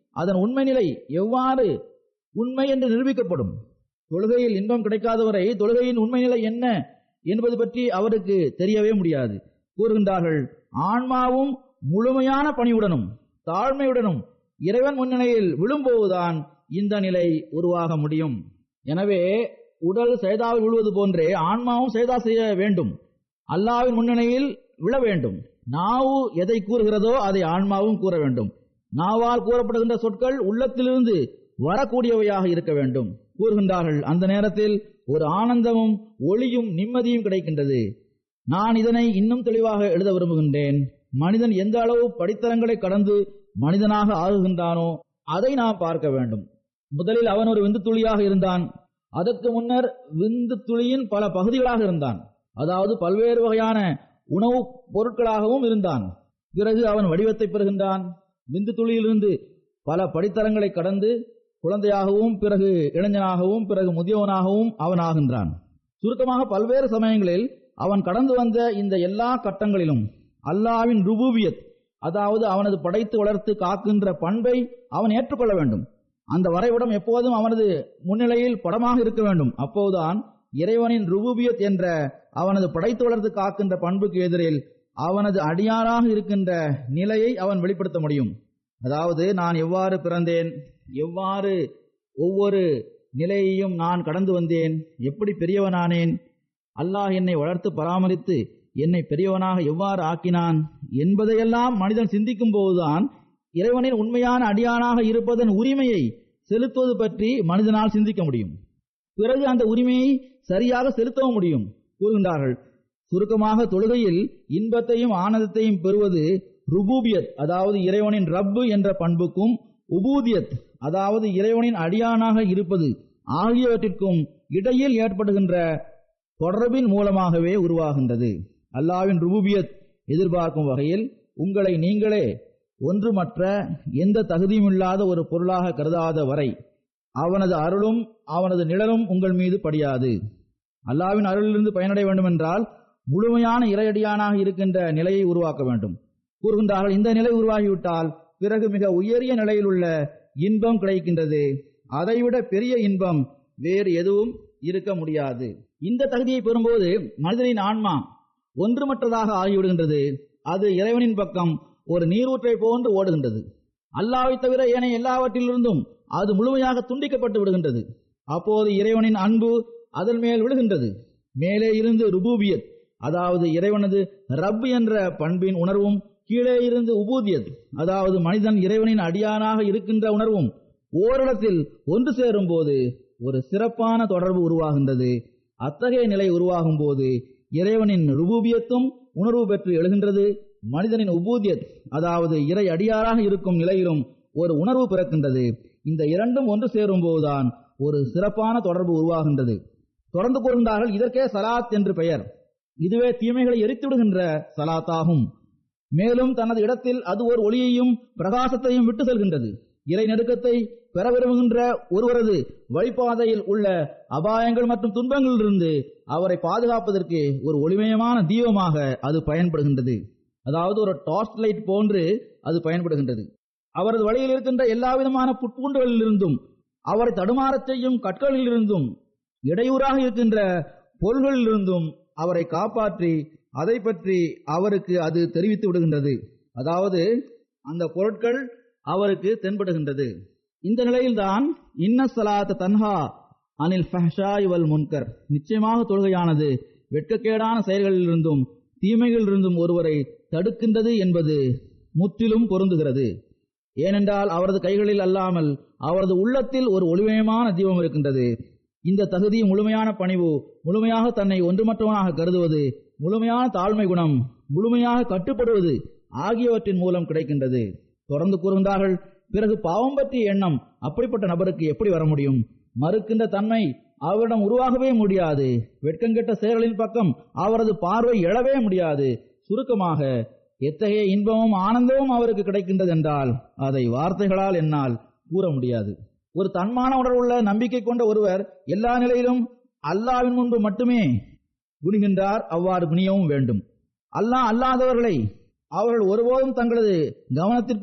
S2: அதன் உண்மை நிலை எவ்வாறு உண்மை என்று நிரூபிக்கப்படும் தொழுகையில் இன்பம் கிடைக்காதவரை தொழுகையின் உண்மை நிலை என்ன என்பது பற்றி அவருக்கு தெரியவே முடியாது கூறுகின்றார்கள் ஆன்மாவும் முழுமையான பணிவுடனும் தாழ்மையுடனும் இறைவன் முன்னிலையில் விழும்போதுதான் இந்த நிலை உருவாக முடியும் எனவே உடல் சேதாவில் விழுவது போன்றே ஆன்மாவும் சேதா செய்ய வேண்டும் அல்லாவின் முன்னிலையில் விழ வேண்டும் நாவு எதை கூறுகிறதோ அதை ஆன்மாவும் கூற வேண்டும் நாவால் கூறப்படுகின்ற சொற்கள் உள்ளத்திலிருந்து வரக்கூடியவையாக இருக்க வேண்டும் கூறுகின்றார்கள் அந்த நேரத்தில் ஒரு ஆனந்தமும் ஒளியும் நிம்மதியும் கிடைக்கின்றது நான் இதனை இன்னும் தெளிவாக எழுத விரும்புகின்றேன் மனிதன் எந்த அளவு படித்தரங்களை கடந்து மனிதனாக ஆகுகின்றானோ அதை நாம் பார்க்க வேண்டும் முதலில் அவன் ஒரு விந்து துளியாக இருந்தான் அதற்கு முன்னர் விந்து துளியின் பல பகுதிகளாக இருந்தான் அதாவது பல்வேறு வகையான உணவுப் பொருட்களாகவும் இருந்தான் பிறகு அவன் வடிவத்தை பெறுகின்றான் விந்து துளியிலிருந்து பல படித்தரங்களை கடந்து குழந்தையாகவும் பிறகு இளைஞனாகவும் பிறகு முதியவனாகவும் அவன் ஆகின்றான் சுருக்கமாக பல்வேறு சமயங்களில் அவன் கடந்து வந்த இந்த எல்லா கட்டங்களிலும் அல்லாவின் ருபூபியத் அதாவது அவனது படைத்து வளர்த்து காக்கின்ற பண்பை அவன் ஏற்றுக்கொள்ள வேண்டும் அந்த வரைபடம் எப்போதும் அவனது முன்னிலையில் படமாக இருக்க வேண்டும் அப்போதுதான் இறைவனின் ருபூபியத் என்ற அவனது படைத்து வளர்த்து காக்கின்ற பண்புக்கு எதிரில் அவனது அடியாராக இருக்கின்ற நிலையை அவன் வெளிப்படுத்த முடியும் அதாவது நான் எவ்வாறு பிறந்தேன் எவ்வாறு ஒவ்வொரு நிலையையும் நான் கடந்து வந்தேன் எப்படி பெரியவனானேன் அல்லாஹ் என்னை வளர்த்து பராமரித்து என்னை பெரியவனாக எவ்வாறு ஆக்கினான் என்பதையெல்லாம் மனிதன் சிந்திக்கும் போதுதான் இறைவனின் உண்மையான அடியானாக இருப்பதன் உரிமையை செலுத்துவது பற்றி மனிதனால் சிந்திக்க முடியும் பிறகு அந்த உரிமையை சரியாக செலுத்தவும் முடியும் கூறுகின்றார்கள் சுருக்கமாக தொழுகையில் இன்பத்தையும் ஆனந்தத்தையும் பெறுவது ருபூபியத் அதாவது இறைவனின் ரப்பு என்ற பண்புக்கும் உபூதியத் அதாவது இறைவனின் அடியானாக இருப்பது ஆகியவற்றிற்கும் இடையில் ஏற்படுகின்ற தொடர்பின் மூலமாகவே உருவாகின்றது அல்லாவின் ருபூபியத் எதிர்பார்க்கும் வகையில் உங்களை நீங்களே ஒன்றுமற்ற எந்த தகுதியுமில்லாத ஒரு பொருளாக கருதாத வரை அவனது அருளும் அவனது நிழலும் உங்கள் மீது படியாது அல்லாவின் அருளிலிருந்து பயனடைய வேண்டுமென்றால் முழுமையான இறையடியானாக இருக்கின்ற நிலையை உருவாக்க வேண்டும் கூறுகின்றார்கள் இந்த நிலை உருவாகிவிட்டால் பிறகு மிக உயரிய நிலையில் உள்ள இன்பம் கிடைக்கின்றது அதைவிட பெரிய இன்பம் வேறு எதுவும் இருக்க முடியாது இந்த தகுதியை பெறும்போது மனிதனின் ஆன்மா ஒன்றுமற்றதாக ஆகிவிடுகின்றது அது இறைவனின் பக்கம் ஒரு நீரூற்றை போன்று ஓடுகின்றது அல்லாவை தவிர ஏனைய எல்லாவற்றிலிருந்தும் அது முழுமையாக துண்டிக்கப்பட்டு விடுகின்றது அப்போது இறைவனின் அன்பு அதன் மேல் விழுகின்றது மேலே இருந்து ருபூபியத் அதாவது இறைவனது ரப் என்ற பண்பின் உணர்வும் கீழே இருந்து உபூதியத் அதாவது மனிதன் இறைவனின் அடியானாக இருக்கின்ற உணர்வும் ஓரிடத்தில் ஒன்று சேரும் போது ஒரு சிறப்பான தொடர்பு உருவாகின்றது அத்தகைய நிலை உருவாகும் போது இறைவனின் ருபூபியத்தும் உணர்வு பெற்று எழுகின்றது மனிதனின் உபூதியத் அதாவது இறை அடியாராக இருக்கும் நிலையிலும் ஒரு உணர்வு பிறக்கின்றது இந்த இரண்டும் ஒன்று சேரும் போதுதான் ஒரு சிறப்பான தொடர்பு உருவாகின்றது தொடர்ந்து கூறுகின்றார்கள் இதற்கே சலாத் என்று பெயர் இதுவே தீமைகளை எரித்துவிடுகின்ற சலாத்தாகும் மேலும் தனது இடத்தில் அது ஒரு ஒளியையும் பிரகாசத்தையும் விட்டு செல்கின்றது இறை நெருக்கத்தை பெற விரும்புகின்ற ஒருவரது வழிபாதையில் உள்ள அபாயங்கள் மற்றும் துன்பங்களிலிருந்து அவரை பாதுகாப்பதற்கு ஒரு ஒளிமயமான தீபமாக அது பயன்படுகின்றது அதாவது ஒரு டார்ச் லைட் போன்று அது பயன்படுகின்றது அவரது வழியில் இருக்கின்ற எல்லா விதமான புட்பூண்டுகளிலிருந்தும் அவரை தடுமாறச் செய்யும் கற்களிலிருந்தும் இடையூறாக இருக்கின்ற பொருள்களிலிருந்தும் அவரை காப்பாற்றி அதை பற்றி அவருக்கு அது தெரிவித்து விடுகின்றது அதாவது அந்த பொருட்கள் அவருக்கு தென்படுகின்றது இந்த நிலையில்தான் இன்ன சலாத்த தன்ஹா அனில் ஃபஹ்ஷாய் வல் முன்கர் நிச்சயமாக தொழுகையானது வெட்கக்கேடான செயல்களிலிருந்தும் தீமைகளிலிருந்தும் ஒருவரை தடுக்கின்றது என்பது முற்றிலும் பொருந்துகிறது ஏனென்றால் அவரது கைகளில் அல்லாமல் அவரது உள்ளத்தில் ஒரு ஒளிமயமான தீபம் இருக்கின்றது இந்த தகுதி முழுமையான பணிவு முழுமையாக தன்னை ஒன்றுமற்றவனாக கருதுவது முழுமையான தாழ்மை குணம் முழுமையாக கட்டுப்படுவது ஆகியவற்றின் மூலம் கிடைக்கின்றது தொடர்ந்து கூறுகின்றார்கள் பிறகு பாவம் பற்றிய எண்ணம் அப்படிப்பட்ட நபருக்கு எப்படி வர முடியும் மறுக்கின்ற தன்மை அவரிடம் உருவாகவே முடியாது வெட்கங்கெட்ட செயல்களின் பக்கம் அவரது பார்வை எழவே முடியாது சுருக்கமாக எத்தகைய இன்பமும் ஆனந்தமும் அவருக்கு கிடைக்கின்றது என்றால் அதை வார்த்தைகளால் என்னால் கூற முடியாது ஒரு தன்மான உணர்வுள்ள நம்பிக்கை கொண்ட ஒருவர் எல்லா நிலையிலும் அல்லாவின் முன்பு மட்டுமே குனிகின்றார் அவ்வாறு குனியவும் வேண்டும் அல்லாஹ் அல்லாதவர்களை அவர்கள் ஒருபோதும் தங்களது கவனத்திற்கும்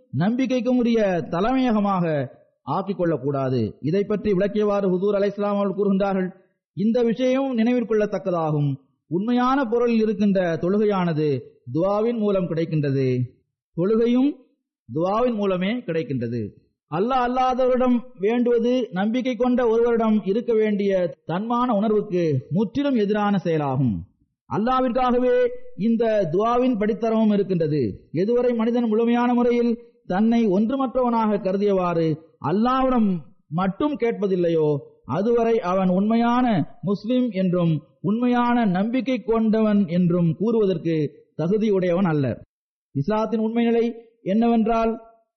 S2: நம்பிக்கைக்கும் உரிய தலைமையகமாக ஆக்கிக் கொள்ளக்கூடாது இதை பற்றி விளக்கியவாறு ஹுதூர் அலை இஸ்லாம் அவர்கள் கூறுகின்றார்கள் இந்த விஷயம் நினைவிற்கொள்ளத்தக்கதாகும் உண்மையான பொருளில் இருக்கின்ற தொழுகையானது துவாவின் மூலம் கிடைக்கின்றது தொழுகையும் துவாவின் மூலமே கிடைக்கின்றது அல்லாஹ் அல்லாதவரிடம் வேண்டுவது நம்பிக்கை கொண்ட ஒருவரிடம் இருக்க வேண்டிய தன்மான உணர்வுக்கு முற்றிலும் எதிரான செயலாகும் அல்லாவிற்காகவே இந்த துவாவின் படித்தரமும் இருக்கின்றது எதுவரை மனிதன் முழுமையான முறையில் தன்னை ஒன்றுமற்றவனாக கருதியவாறு அல்லாவிடம் மட்டும் கேட்பதில்லையோ அதுவரை அவன் உண்மையான முஸ்லிம் என்றும் உண்மையான நம்பிக்கை கொண்டவன் என்றும் கூறுவதற்கு தகுதியுடையவன் அல்ல இஸ்லாத்தின் உண்மை நிலை என்னவென்றால்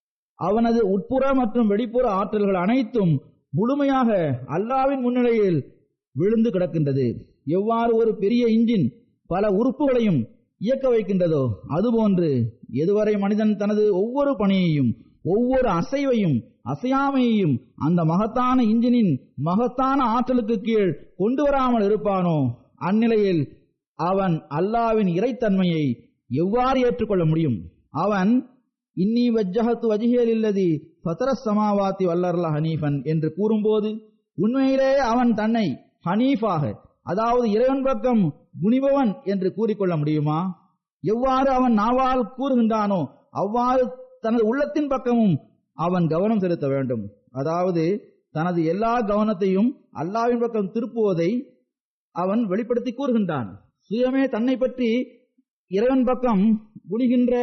S2: அவனது உட்புற மற்றும் வெளிப்புற ஆற்றல்கள் அனைத்தும் முழுமையாக அல்லாவின் முன்னிலையில் விழுந்து கிடக்கின்றது எவ்வாறு ஒரு பெரிய இன்ஜின் பல உறுப்புகளையும் இயக்க வைக்கின்றதோ அதுபோன்று எதுவரை மனிதன் தனது ஒவ்வொரு பணியையும் ஒவ்வொரு அசைவையும் அசையாமையையும் அந்த மகத்தான இன்ஜினின் மகத்தான ஆற்றலுக்கு கீழ் கொண்டு வராமல் இருப்பானோ அந்நிலையில் அவன் அல்லாவின் இறைத்தன்மையை எவ்வாறு ஏற்றுக்கொள்ள முடியும் அவன் இன்னி வஜ்ஜஹத்து வஜிஹேல் இல்லதி ஃபதர சமாவாத்தி வல்லர்ல ஹனீஃபன் என்று கூறும்போது உண்மையிலே அவன் தன்னை ஹனீஃபாக அதாவது இறைவன் பக்கம் குனிபவன் என்று கூறிக்கொள்ள முடியுமா எவ்வாறு அவன் நாவால் கூறுகின்றானோ அவ்வாறு தனது உள்ளத்தின் பக்கமும் அவன் கவனம் செலுத்த வேண்டும் அதாவது தனது எல்லா கவனத்தையும் அல்லாவின் பக்கம் திருப்புவதை அவன் வெளிப்படுத்தி கூறுகின்றான் சுயமே தன்னை பற்றி இறைவன் பக்கம் குனிகின்ற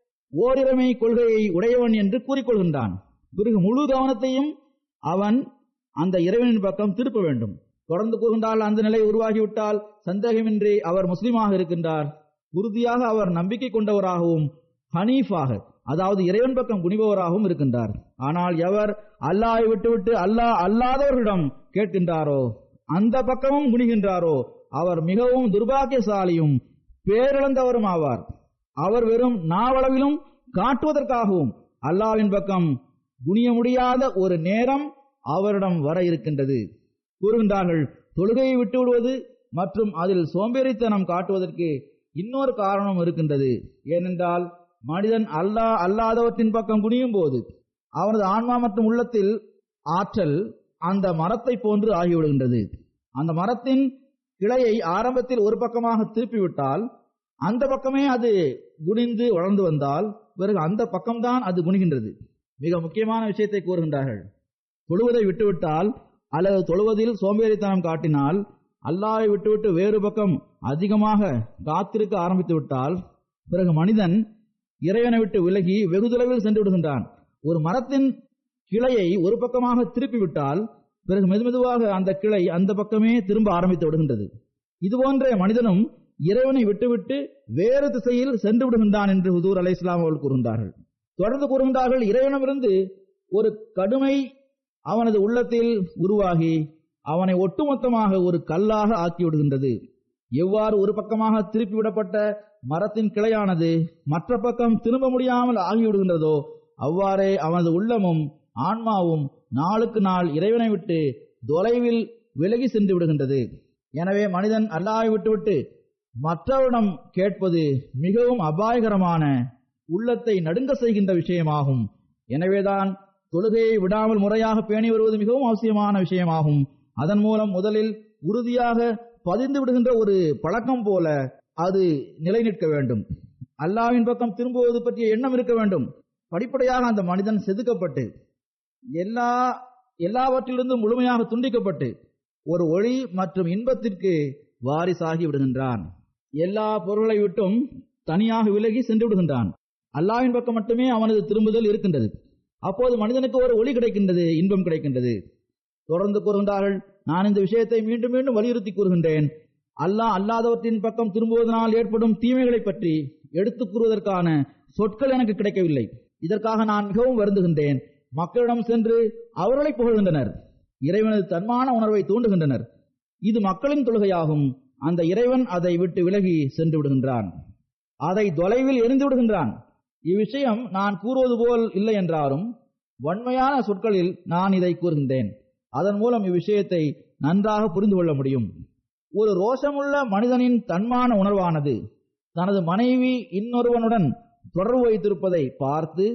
S2: ஓரிரமை கொள்கையை உடையவன் என்று கூறிக்கொள்கின்றான் பிறகு முழு கவனத்தையும் அவன் அந்த இறைவனின் பக்கம் திருப்ப வேண்டும் தொடர்ந்து கூறுகின்றால் அந்த நிலை உருவாகிவிட்டால் சந்தேகமின்றி அவர் முஸ்லீமாக இருக்கின்றார் உறுதியாக அவர் நம்பிக்கை கொண்டவராகவும் ஹனீஃபாக அதாவது இறைவன் பக்கம் குனிபவராகவும் இருக்கின்றார் ஆனால் எவர் அல்லாஹை விட்டுவிட்டு அல்லாஹ் அல்லாதவர்களிடம் கேட்கின்றாரோ அந்த பக்கமும் குனிகின்றாரோ அவர் மிகவும் துர்பாக்கியசாலியும் பேரிழந்தவரும் ஆவார் அவர் வெறும் நாவளவிலும் காட்டுவதற்காகவும் அல்லாவின் பக்கம் குனிய முடியாத ஒரு நேரம் அவரிடம் வர இருக்கின்றது கூறுகின்றார்கள் தொழுகையை விட்டு விடுவது மற்றும் அதில் சோம்பேறித்தனம் காட்டுவதற்கு இன்னொரு காரணம் இருக்கின்றது ஏனென்றால் மனிதன் அல்லாஹ் அல்லாதவற்றின் பக்கம் குனியும் போது அவனது ஆன்மா மற்றும் உள்ளத்தில் ஆற்றல் அந்த மரத்தை போன்று ஆகிவிடுகின்றது அந்த மரத்தின் கிளையை ஆரம்பத்தில் ஒரு பக்கமாக திருப்பிவிட்டால் அந்த பக்கமே அது குனிந்து வளர்ந்து வந்தால் பிறகு அந்த பக்கம்தான் அது குனிகின்றது மிக முக்கியமான விஷயத்தை கூறுகின்றார்கள் தொழுவதை விட்டுவிட்டால் அல்லது தொழுவதில் சோம்பேறித்தனம் காட்டினால் அல்லாவை விட்டுவிட்டு வேறு பக்கம் அதிகமாக காத்திருக்க ஆரம்பித்து விட்டால் பிறகு மனிதன் இறைவனை விட்டு விலகி வெகு தொலைவில் சென்று விடுகின்றான் ஒரு மரத்தின் கிளையை ஒரு பக்கமாக திருப்பி விட்டால் பிறகு மெதுமெதுவாக அந்த கிளை அந்த பக்கமே திரும்ப ஆரம்பித்து விடுகின்றது இதுபோன்ற மனிதனும் இறைவனை விட்டுவிட்டு வேறு திசையில் சென்று விடுகின்றான் என்று ஹுதூர் அலை இஸ்லாம் அவர்கள் கூறுகின்றார்கள் தொடர்ந்து கூறுகின்றார்கள் இறைவனமிருந்து ஒரு கடுமை அவனது உள்ளத்தில் உருவாகி அவனை ஒட்டுமொத்தமாக ஒரு கல்லாக ஆக்கிவிடுகின்றது எவ்வாறு ஒரு பக்கமாக திருப்பிவிடப்பட்ட மரத்தின் கிளையானது மற்ற பக்கம் திரும்ப முடியாமல் ஆகிவிடுகின்றதோ அவ்வாறே அவனது உள்ளமும் ஆன்மாவும் நாளுக்கு நாள் இறைவனை விட்டு தொலைவில் விலகி சென்று விடுகின்றது எனவே மனிதன் அல்லாவை விட்டுவிட்டு மற்றவரிடம் கேட்பது மிகவும் அபாயகரமான உள்ளத்தை நடுங்க செய்கின்ற விஷயமாகும் எனவேதான் தொழுகையை விடாமல் முறையாக பேணி வருவது மிகவும் அவசியமான விஷயமாகும் அதன் மூலம் முதலில் உறுதியாக பதிந்து விடுகின்ற ஒரு பழக்கம் போல அது நிலை நிற்க வேண்டும் அல்லாவின் பக்கம் திரும்புவது பற்றிய எண்ணம் இருக்க வேண்டும் படிப்படியாக அந்த மனிதன் செதுக்கப்பட்டு எல்லா எல்லாவற்றிலிருந்து முழுமையாக துண்டிக்கப்பட்டு ஒரு ஒளி மற்றும் இன்பத்திற்கு வாரிசாகி விடுகின்றான் எல்லா பொருளை விட்டும் தனியாக விலகி சென்று விடுகின்றான் அல்லாவின் பக்கம் மட்டுமே அவனது திரும்புதல் இருக்கின்றது அப்போது மனிதனுக்கு ஒரு ஒளி கிடைக்கின்றது இன்பம் கிடைக்கின்றது தொடர்ந்து கூறுகின்றார்கள் நான் இந்த விஷயத்தை மீண்டும் மீண்டும் வலியுறுத்தி கூறுகின்றேன் அல்லாஹ் அல்லாதவற்றின் பக்கம் திரும்புவதனால் ஏற்படும் தீமைகளை பற்றி எடுத்துக் கூறுவதற்கான சொற்கள் எனக்கு கிடைக்கவில்லை இதற்காக நான் மிகவும் வருந்துகின்றேன் மக்களிடம் சென்று அவர்களை புகழ்கின்றனர் இறைவனது தன்மான உணர்வை தூண்டுகின்றனர் இது மக்களின் தொழுகையாகும் அந்த இறைவன் அதை விட்டு விலகி சென்று விடுகின்றான் அதை தொலைவில் எரிந்து விடுகின்றான் இவ்விஷயம் நான் கூறுவது போல் இல்லை என்றாலும் வன்மையான சொற்களில் நான் இதை கூறுகின்றேன் அதன் மூலம் இவ்விஷயத்தை நன்றாக புரிந்து கொள்ள முடியும் ஒரு ரோஷமுள்ள மனிதனின் தன்மான உணர்வானது தனது மனைவி இன்னொருவனுடன் தொடர்பு வைத்திருப்பதை பார்த்து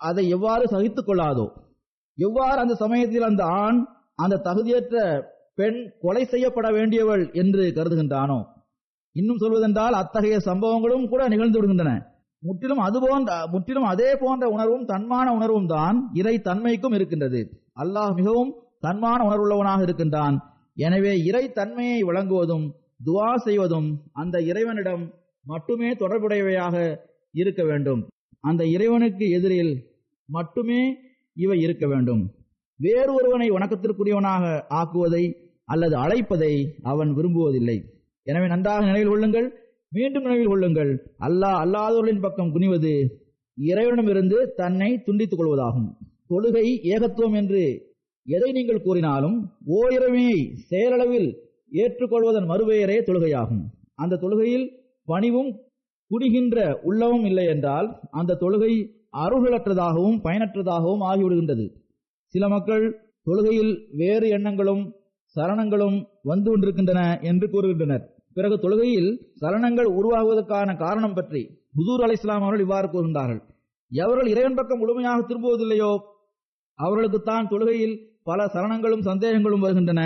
S2: அதை எவ்வாறு சகித்துக் கொள்ளாதோ எவ்வாறு அந்த சமயத்தில் அந்த ஆண் அந்த தகுதியற்ற பெண் கொலை செய்யப்பட வேண்டியவள் என்று கருதுகின்றானோ இன்னும் சொல்வதென்றால் அத்தகைய சம்பவங்களும் கூட நிகழ்ந்து விடுகின்றன முற்றிலும் அது போன்ற முற்றிலும் அதே போன்ற உணர்வும் தன்மான உணர்வும் தான் இறை தன்மைக்கும் இருக்கின்றது அல்லாஹ் மிகவும் தன்மான உணர்வுள்ளவனாக இருக்கின்றான் எனவே இறை தன்மையை வழங்குவதும் துவா செய்வதும் அந்த இறைவனிடம் மட்டுமே தொடர்புடையவையாக இருக்க வேண்டும் அந்த இறைவனுக்கு எதிரில் மட்டுமே இவை இருக்க வேண்டும் வேறு ஒருவனை வணக்கத்திற்குரியவனாக ஆக்குவதை அல்லது அழைப்பதை அவன் விரும்புவதில்லை எனவே நன்றாக நினைவில் கொள்ளுங்கள் மீண்டும் நினைவில் கொள்ளுங்கள் அல்லாஹ் அல்லாதவர்களின் பக்கம் குனிவது இறைவனிடமிருந்து தன்னை துண்டித்துக் கொள்வதாகும் தொழுகை ஏகத்துவம் என்று எதை நீங்கள் கூறினாலும் ஓரிரமையை செயலளவில் ஏற்றுக்கொள்வதன் மறுபெயரே தொழுகையாகும் அந்த தொழுகையில் பணிவும் குடிகின்ற உள்ளமும் இல்லை என்றால் அந்த தொழுகை அருளற்றதாகவும் பயனற்றதாகவும் ஆகிவிடுகின்றது சில மக்கள் தொழுகையில் வேறு எண்ணங்களும் சரணங்களும் வந்து கொண்டிருக்கின்றன என்று கூறுகின்றனர் பிறகு தொழுகையில் சரணங்கள் உருவாகுவதற்கான காரணம் பற்றி ஹுதூர் அலி இஸ்லாம் அவர்கள் இவ்வாறு கூறுகின்றார்கள் எவர்கள் இறைவன் பக்கம் முழுமையாக திரும்புவதில்லையோ அவர்களுக்குத்தான் தொழுகையில் பல சரணங்களும் சந்தேகங்களும் வருகின்றன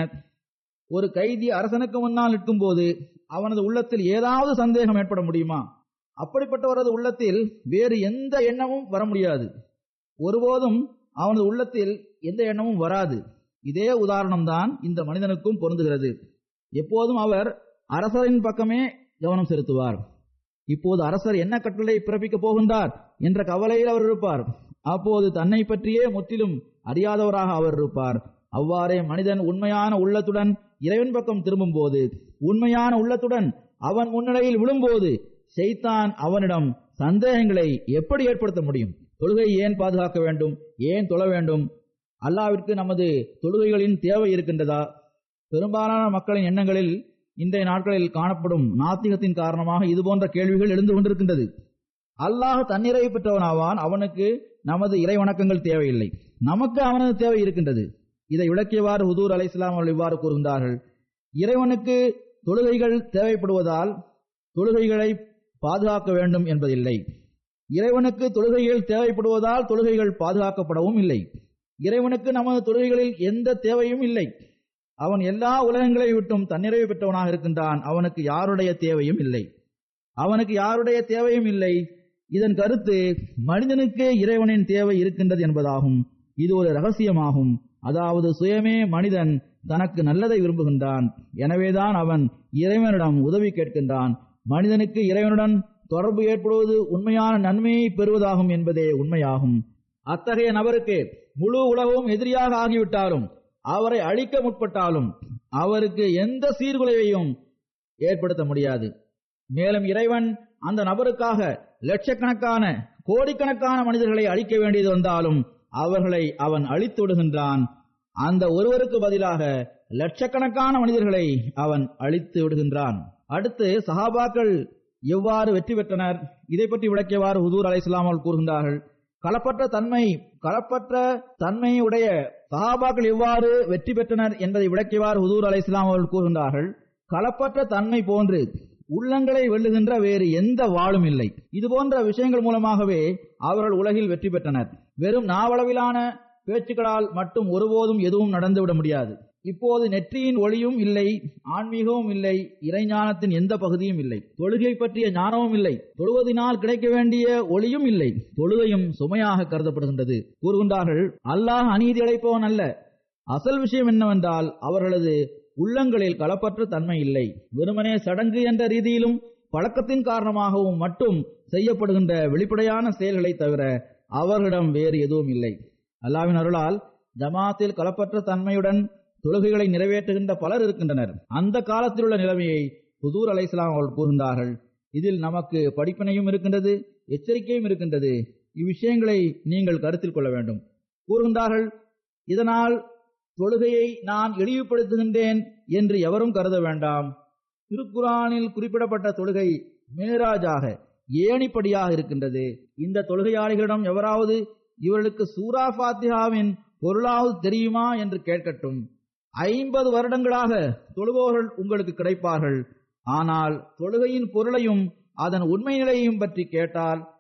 S2: ஒரு கைதி அரசனுக்கு முன்னால் நிற்கும் போது அவனது உள்ளத்தில் ஏதாவது சந்தேகம் ஏற்பட முடியுமா அப்படிப்பட்டவரது உள்ளத்தில் வேறு எந்த எண்ணமும் வர முடியாது ஒருபோதும் அவனது உள்ளத்தில் எந்த எண்ணமும் வராது இதே உதாரணம்தான் இந்த மனிதனுக்கும் பொருந்துகிறது எப்போதும் அவர் அரசரின் பக்கமே கவனம் செலுத்துவார் இப்போது அரசர் என்ன கட்டளை பிறப்பிக்கப் போகின்றார் என்ற கவலையில் அவர் இருப்பார் அப்போது தன்னை பற்றியே முற்றிலும் அறியாதவராக அவர் இருப்பார் அவ்வாறே மனிதன் உண்மையான உள்ளத்துடன் இறைவன் பக்கம் திரும்பும் போது உண்மையான உள்ளத்துடன் அவன் முன்னிலையில் விழும்போது செய்தான் அவனிடம் சந்தேகங்களை எப்படி ஏற்படுத்த முடியும் தொழுகை ஏன் பாதுகாக்க வேண்டும் ஏன் தொழ வேண்டும் அல்லாவிற்கு நமது தொழுகைகளின் தேவை இருக்கின்றதா பெரும்பாலான மக்களின் எண்ணங்களில் இன்றைய நாட்களில் காணப்படும் நாத்திகத்தின் காரணமாக இதுபோன்ற கேள்விகள் எழுந்து கொண்டிருக்கின்றது அல்லாஹ் தன்னிறைவு பெற்றவனாவான் அவனுக்கு நமது இறை வணக்கங்கள் தேவையில்லை நமக்கு அவனது தேவை இருக்கின்றது இதை விளக்கியவாறு ஹுதூர் அலை இஸ்லாம் அவர்கள் இவ்வாறு கூறுகின்றார்கள் இறைவனுக்கு தொழுகைகள் தேவைப்படுவதால் தொழுகைகளை பாதுகாக்க வேண்டும் என்பதில்லை இறைவனுக்கு தொழுகைகள் தேவைப்படுவதால் தொழுகைகள் பாதுகாக்கப்படவும் இல்லை இறைவனுக்கு நமது தொழுகைகளில் எந்த தேவையும் இல்லை அவன் எல்லா உலகங்களை விட்டும் தன்னிறைவு பெற்றவனாக இருக்கின்றான் அவனுக்கு யாருடைய தேவையும் இல்லை அவனுக்கு யாருடைய தேவையும் இல்லை இதன் கருத்து மனிதனுக்கு இறைவனின் தேவை இருக்கின்றது என்பதாகும் இது ஒரு ரகசியமாகும் அதாவது சுயமே மனிதன் தனக்கு நல்லதை விரும்புகின்றான் எனவேதான் அவன் இறைவனிடம் உதவி கேட்கின்றான் மனிதனுக்கு இறைவனுடன் தொடர்பு ஏற்படுவது உண்மையான நன்மையை பெறுவதாகும் என்பதே உண்மையாகும் அத்தகைய நபருக்கு முழு உலகமும் எதிரியாக ஆகிவிட்டாலும் அவரை அழிக்க முற்பட்டாலும் அவருக்கு எந்த சீர்குலைவையும் ஏற்படுத்த முடியாது மேலும் இறைவன் அந்த நபருக்காக லட்சக்கணக்கான கோடிக்கணக்கான மனிதர்களை அழிக்க வேண்டியது வந்தாலும் அவர்களை அவன் அழித்து விடுகின்றான் அந்த ஒருவருக்கு பதிலாக லட்சக்கணக்கான மனிதர்களை அவன் அழித்து விடுகின்றான் அடுத்து சஹாபாக்கள் எவ்வாறு வெற்றி பெற்றனர் இதை பற்றி விளக்கியவாறு ஹுதூர் அலை அவர்கள் கூறுகின்றார்கள் களப்பற்ற தன்மை களப்பற்ற தன்மையுடைய சஹாபாக்கள் எவ்வாறு வெற்றி பெற்றனர் என்பதை விளக்கியவாறு ஹுதூர் அலை அவர்கள் கூறுகின்றார்கள் களப்பற்ற தன்மை போன்று உள்ளங்களை வெல்லுகின்ற வேறு எந்த வாளும் இல்லை இது போன்ற விஷயங்கள் மூலமாகவே அவர்கள் உலகில் வெற்றி பெற்றனர் வெறும் நாவளவிலான பேச்சுக்களால் மட்டும் ஒருபோதும் எதுவும் நடந்துவிட முடியாது இப்போது நெற்றியின் ஒளியும் இல்லை ஆன்மீகமும் இல்லை இறைஞானத்தின் எந்த பகுதியும் இல்லை தொழுகை பற்றிய ஞானமும் இல்லை தொழுவதினால் கிடைக்க வேண்டிய ஒளியும் இல்லை தொழுகையும் சுமையாக கருதப்படுகின்றது கூறுகின்றார்கள் அல்லாஹ் அநீதி அழைப்பவன் அல்ல அசல் விஷயம் என்னவென்றால் அவர்களது உள்ளங்களில் களப்பற்ற தன்மை இல்லை வெறுமனே சடங்கு என்ற ரீதியிலும் பழக்கத்தின் காரணமாகவும் மட்டும் செய்யப்படுகின்ற வெளிப்படையான செயல்களை தவிர அவர்களிடம் வேறு எதுவும் இல்லை அல்லாவின் அருளால் ஜமாத்தில் களப்பற்ற தன்மையுடன் தொழுகைகளை நிறைவேற்றுகின்ற பலர் இருக்கின்றனர் அந்த காலத்தில் உள்ள நிலைமையை புதூர் அலைசலாம் அவர்கள் கூறுகின்றார்கள் இதில் நமக்கு படிப்பினையும் இருக்கின்றது எச்சரிக்கையும் இருக்கின்றது இவ்விஷயங்களை நீங்கள் கருத்தில் கொள்ள வேண்டும் கூறுகின்றார்கள் இதனால் தொழுகையை நான் இழிவுபடுத்துகின்றேன் என்று எவரும் கருத வேண்டாம் திருக்குரானில் குறிப்பிடப்பட்ட தொழுகை மேராஜாக ஏணிப்படியாக இருக்கின்றது இந்த தொழுகையாளிகளிடம் எவராவது இவர்களுக்கு சூரா ஃபாத்திஹாவின் பொருளாவது தெரியுமா என்று கேட்கட்டும் ஐம்பது வருடங்களாக தொழுபவர்கள் உங்களுக்கு கிடைப்பார்கள் ஆனால் தொழுகையின் பொருளையும் அதன் உண்மை நிலையையும் பற்றி கேட்டால்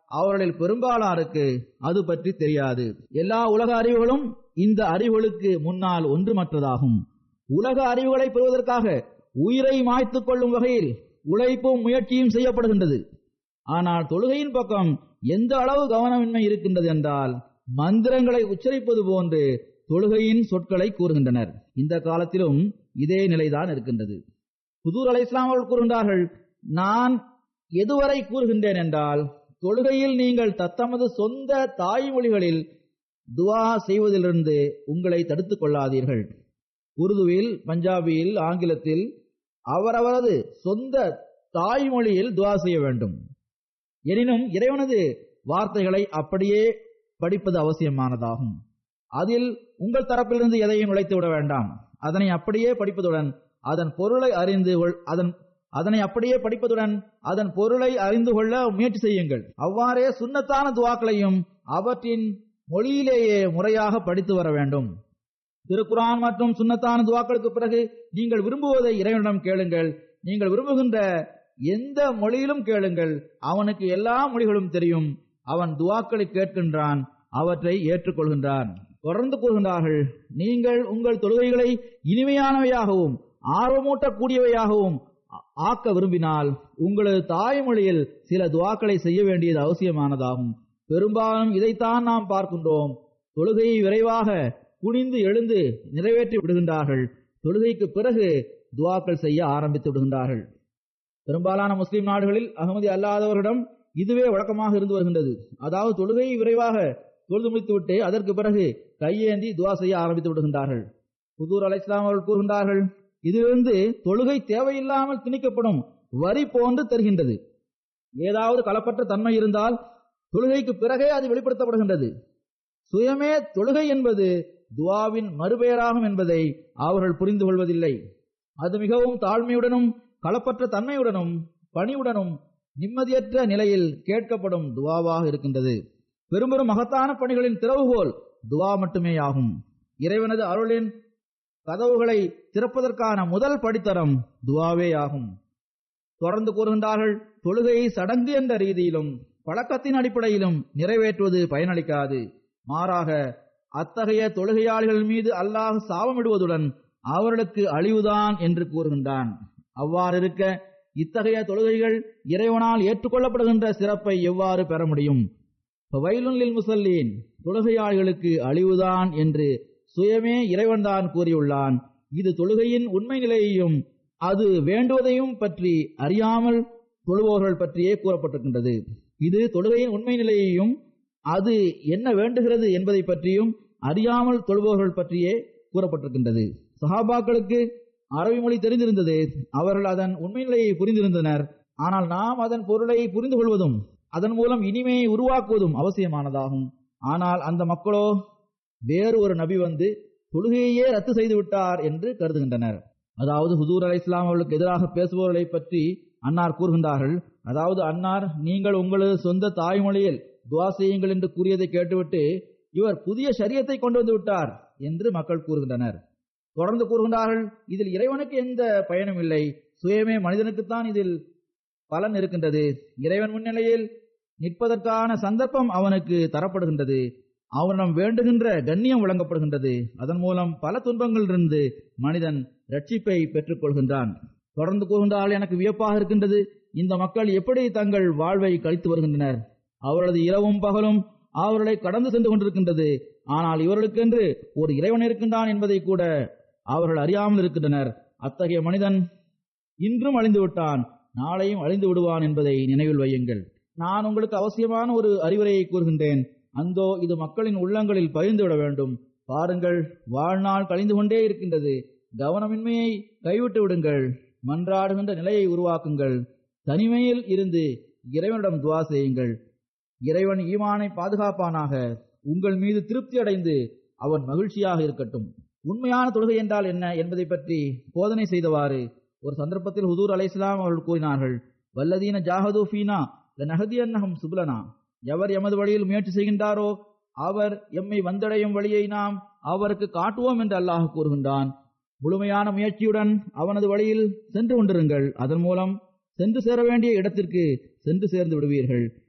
S2: அவர்களில் பெரும்பாலாருக்கு அது பற்றி தெரியாது எல்லா உலக அறிவுகளும் இந்த அறிவுகளுக்கு முன்னால் ஒன்றுமற்றதாகும் உலக அறிவுகளை பெறுவதற்காக உயிரை மாய்த்துக் கொள்ளும் வகையில் உழைப்பும் முயற்சியும் செய்யப்படுகின்றது ஆனால் தொழுகையின் பக்கம் எந்த அளவு கவனமின்மை இருக்கின்றது என்றால் மந்திரங்களை உச்சரிப்பது போன்று தொழுகையின் சொற்களை கூறுகின்றனர் இந்த காலத்திலும் இதே நிலைதான் இருக்கின்றது புதூர் அலை இஸ்லாம் அவர்கள் கூறுகின்றார்கள் நான் எதுவரை கூறுகின்றேன் என்றால் தொழுகையில் நீங்கள் தத்தமது சொந்த தாய்மொழிகளில் துவா செய்வதிலிருந்து உங்களை தடுத்துக் கொள்ளாதீர்கள் உருதுவில் பஞ்சாபியில் ஆங்கிலத்தில் அவரவரது சொந்த தாய்மொழியில் துவா செய்ய வேண்டும் எனினும் இறைவனது வார்த்தைகளை அப்படியே படிப்பது அவசியமானதாகும் அதில் உங்கள் தரப்பிலிருந்து எதையும் நுழைத்து விட வேண்டாம் அதனை அப்படியே படிப்பதுடன் அதன் பொருளை அறிந்து கொள்- அதன் அதனை அப்படியே படிப்பதுடன் அதன் பொருளை அறிந்து கொள்ள முயற்சி செய்யுங்கள் அவ்வாறே சுன்னத்தான துவாக்களையும் அவற்றின் மொழியிலேயே முறையாக படித்து வர வேண்டும் திருக்குரான் மற்றும் சுன்னத்தான துவாக்களுக்கு பிறகு நீங்கள் விரும்புவதை இறைவனிடம் கேளுங்கள் நீங்கள் விரும்புகின்ற எந்த மொழியிலும் கேளுங்கள் அவனுக்கு எல்லா மொழிகளும் தெரியும் அவன் துவாக்களை கேட்கின்றான் அவற்றை ஏற்றுக்கொள்கின்றான் தொடர்ந்து கூறுகின்றார்கள் நீங்கள் உங்கள் தொழுகைகளை இனிமையானவையாகவும் ஆர்வமூட்டக்கூடியவையாகவும் ஆ- ஆக்க விரும்பினால் உங்களது தாய்மொழியில் சில துவாக்களை செய்ய வேண்டியது அவசியமானதாகும் பெரும்பாலும் இதைத்தான் நாம் பார்க்கின்றோம் தொழுகையை விரைவாக குனிந்து எழுந்து நிறைவேற்றி விடுகின்றார்கள் தொழுகைக்கு பிறகு துவாக்கள் செய்ய ஆரம்பித்து விடுகின்றார்கள் பெரும்பாலான முஸ்லிம் நாடுகளில் அகமதி அல்லாதவர்களிடம் இதுவே வழக்கமாக இருந்து வருகின்றது அதாவது தொழுகையை விரைவாக தொழுது முடித்துவிட்டு அதற்கு பிறகு கையேந்தி துவா செய்ய ஆரம்பித்து விடுகின்றார்கள் புதூர் அலை இஸ்லாம் அவர்கள் கூறுகின்றார்கள் இதிலிருந்து தொழுகை தேவையில்லாமல் திணிக்கப்படும் வரி போன்று தெரிகின்றது ஏதாவது களப்பற்ற தன்மை இருந்தால் தொழுகைக்கு பிறகே அது வெளிப்படுத்தப்படுகின்றது சுயமே தொழுகை என்பது துவாவின் மறுபெயராகும் என்பதை அவர்கள் புரிந்து கொள்வதில்லை அது மிகவும் தாழ்மையுடனும் களப்பற்ற தன்மையுடனும் பணிவுடனும் நிம்மதியற்ற நிலையில் கேட்கப்படும் துவாவாக இருக்கின்றது பெரும்பெரும் மகத்தான பணிகளின் திறவுகோல் துவா மட்டுமேயாகும் இறைவனது அருளின் கதவுகளை திறப்பதற்கான முதல் படித்தரம் துவாவேயாகும் தொடர்ந்து கூறுகின்றார்கள் தொழுகையை சடங்கு என்ற ரீதியிலும் பழக்கத்தின் அடிப்படையிலும் நிறைவேற்றுவது பயனளிக்காது மாறாக அத்தகைய தொழுகையாளிகள் மீது அல்லாஹ் சாபமிடுவதுடன் அவர்களுக்கு அழிவுதான் என்று கூறுகின்றான் அவ்வாறு இருக்க இத்தகைய தொழுகைகள் இறைவனால் ஏற்றுக்கொள்ளப்படுகின்ற சிறப்பை எவ்வாறு பெற முடியும் வயலுன்லில் முசல்லீன் தொழுகையாளிகளுக்கு அழிவுதான் என்று சுயமே இறைவன்தான் கூறியுள்ளான் இது தொழுகையின் உண்மை நிலையையும் அது வேண்டுவதையும் பற்றி அறியாமல் தொழுபவர்கள் பற்றியே கூறப்பட்டிருக்கின்றது இது தொழுகையின் உண்மை நிலையையும் அது என்ன வேண்டுகிறது என்பதை பற்றியும் அறியாமல் தொழுபவர்கள் பற்றியே கூறப்பட்டிருக்கின்றது சஹாபாக்களுக்கு அரபி மொழி தெரிந்திருந்தது அவர்கள் அதன் உண்மை நிலையை புரிந்திருந்தனர் ஆனால் நாம் அதன் பொருளை புரிந்து கொள்வதும் அதன் மூலம் இனிமையை உருவாக்குவதும் அவசியமானதாகும் ஆனால் அந்த மக்களோ வேறு ஒரு நபி வந்து தொழுகையே ரத்து செய்து விட்டார் என்று கருதுகின்றனர் அதாவது ஹுதூர் அலை இஸ்லாம் அவர்களுக்கு எதிராக பேசுபவர்களை பற்றி அன்னார் கூறுகின்றார்கள் அதாவது அன்னார் நீங்கள் உங்களது சொந்த தாய்மொழியில் துவா செய்யுங்கள் என்று கூறியதை கேட்டுவிட்டு இவர் புதிய ஷரியத்தை கொண்டு வந்து விட்டார் என்று மக்கள் கூறுகின்றனர் தொடர்ந்து கூறுகின்றார்கள் இதில் இறைவனுக்கு எந்த பயனும் இல்லை சுயமே மனிதனுக்குத்தான் இதில் பலன் இருக்கின்றது இறைவன் முன்னிலையில் நிற்பதற்கான சந்தர்ப்பம் அவனுக்கு தரப்படுகின்றது அவனிடம் வேண்டுகின்ற கண்ணியம் வழங்கப்படுகின்றது அதன் மூலம் பல துன்பங்களிலிருந்து மனிதன் ரட்சிப்பை பெற்றுக் கொள்கின்றான் தொடர்ந்து கூறுகின்றால் எனக்கு வியப்பாக இருக்கின்றது இந்த மக்கள் எப்படி தங்கள் வாழ்வை கழித்து வருகின்றனர் அவர்களது இரவும் பகலும் அவர்களை கடந்து சென்று கொண்டிருக்கின்றது ஆனால் இவர்களுக்கென்று ஒரு இறைவன் இருக்கின்றான் என்பதை கூட அவர்கள் அறியாமல் இருக்கின்றனர் அத்தகைய மனிதன் இன்றும் அழிந்து விட்டான் நாளையும் அழிந்து விடுவான் என்பதை நினைவில் வையுங்கள் நான் உங்களுக்கு அவசியமான ஒரு அறிவுரையை கூறுகின்றேன் அந்தோ இது மக்களின் உள்ளங்களில் பகிர்ந்துவிட வேண்டும் பாருங்கள் வாழ்நாள் கழிந்து கொண்டே இருக்கின்றது கவனமின்மையை கைவிட்டு விடுங்கள் மன்றாடுகின்ற நிலையை உருவாக்குங்கள் தனிமையில் இருந்து இறைவனிடம் துவா செய்யுங்கள் இறைவன் ஈமானை பாதுகாப்பானாக உங்கள் மீது திருப்தி அடைந்து அவன் மகிழ்ச்சியாக இருக்கட்டும் உண்மையான தொழுகை என்றால் என்ன என்பதை பற்றி போதனை செய்தவாறு ஒரு சந்தர்ப்பத்தில் ஹுதூர் அலைஹிஸ்ஸலாம் அவர்கள் கூறினார்கள் வல்லதீன ஜாஹது ஃபீனா லனஹதியன்னஹும் சுபலனா எவர் எமது வழியில் முயற்சி செய்கின்றாரோ அவர் எம்மை வந்தடையும் வழியை நாம் அவருக்கு காட்டுவோம் என்று அல்லாஹ் கூறுகின்றான் முழுமையான முயற்சியுடன் அவனது வழியில் சென்று கொண்டிருங்கள் அதன் மூலம் சென்று சேர வேண்டிய இடத்திற்கு சென்று சேர்ந்து விடுவீர்கள்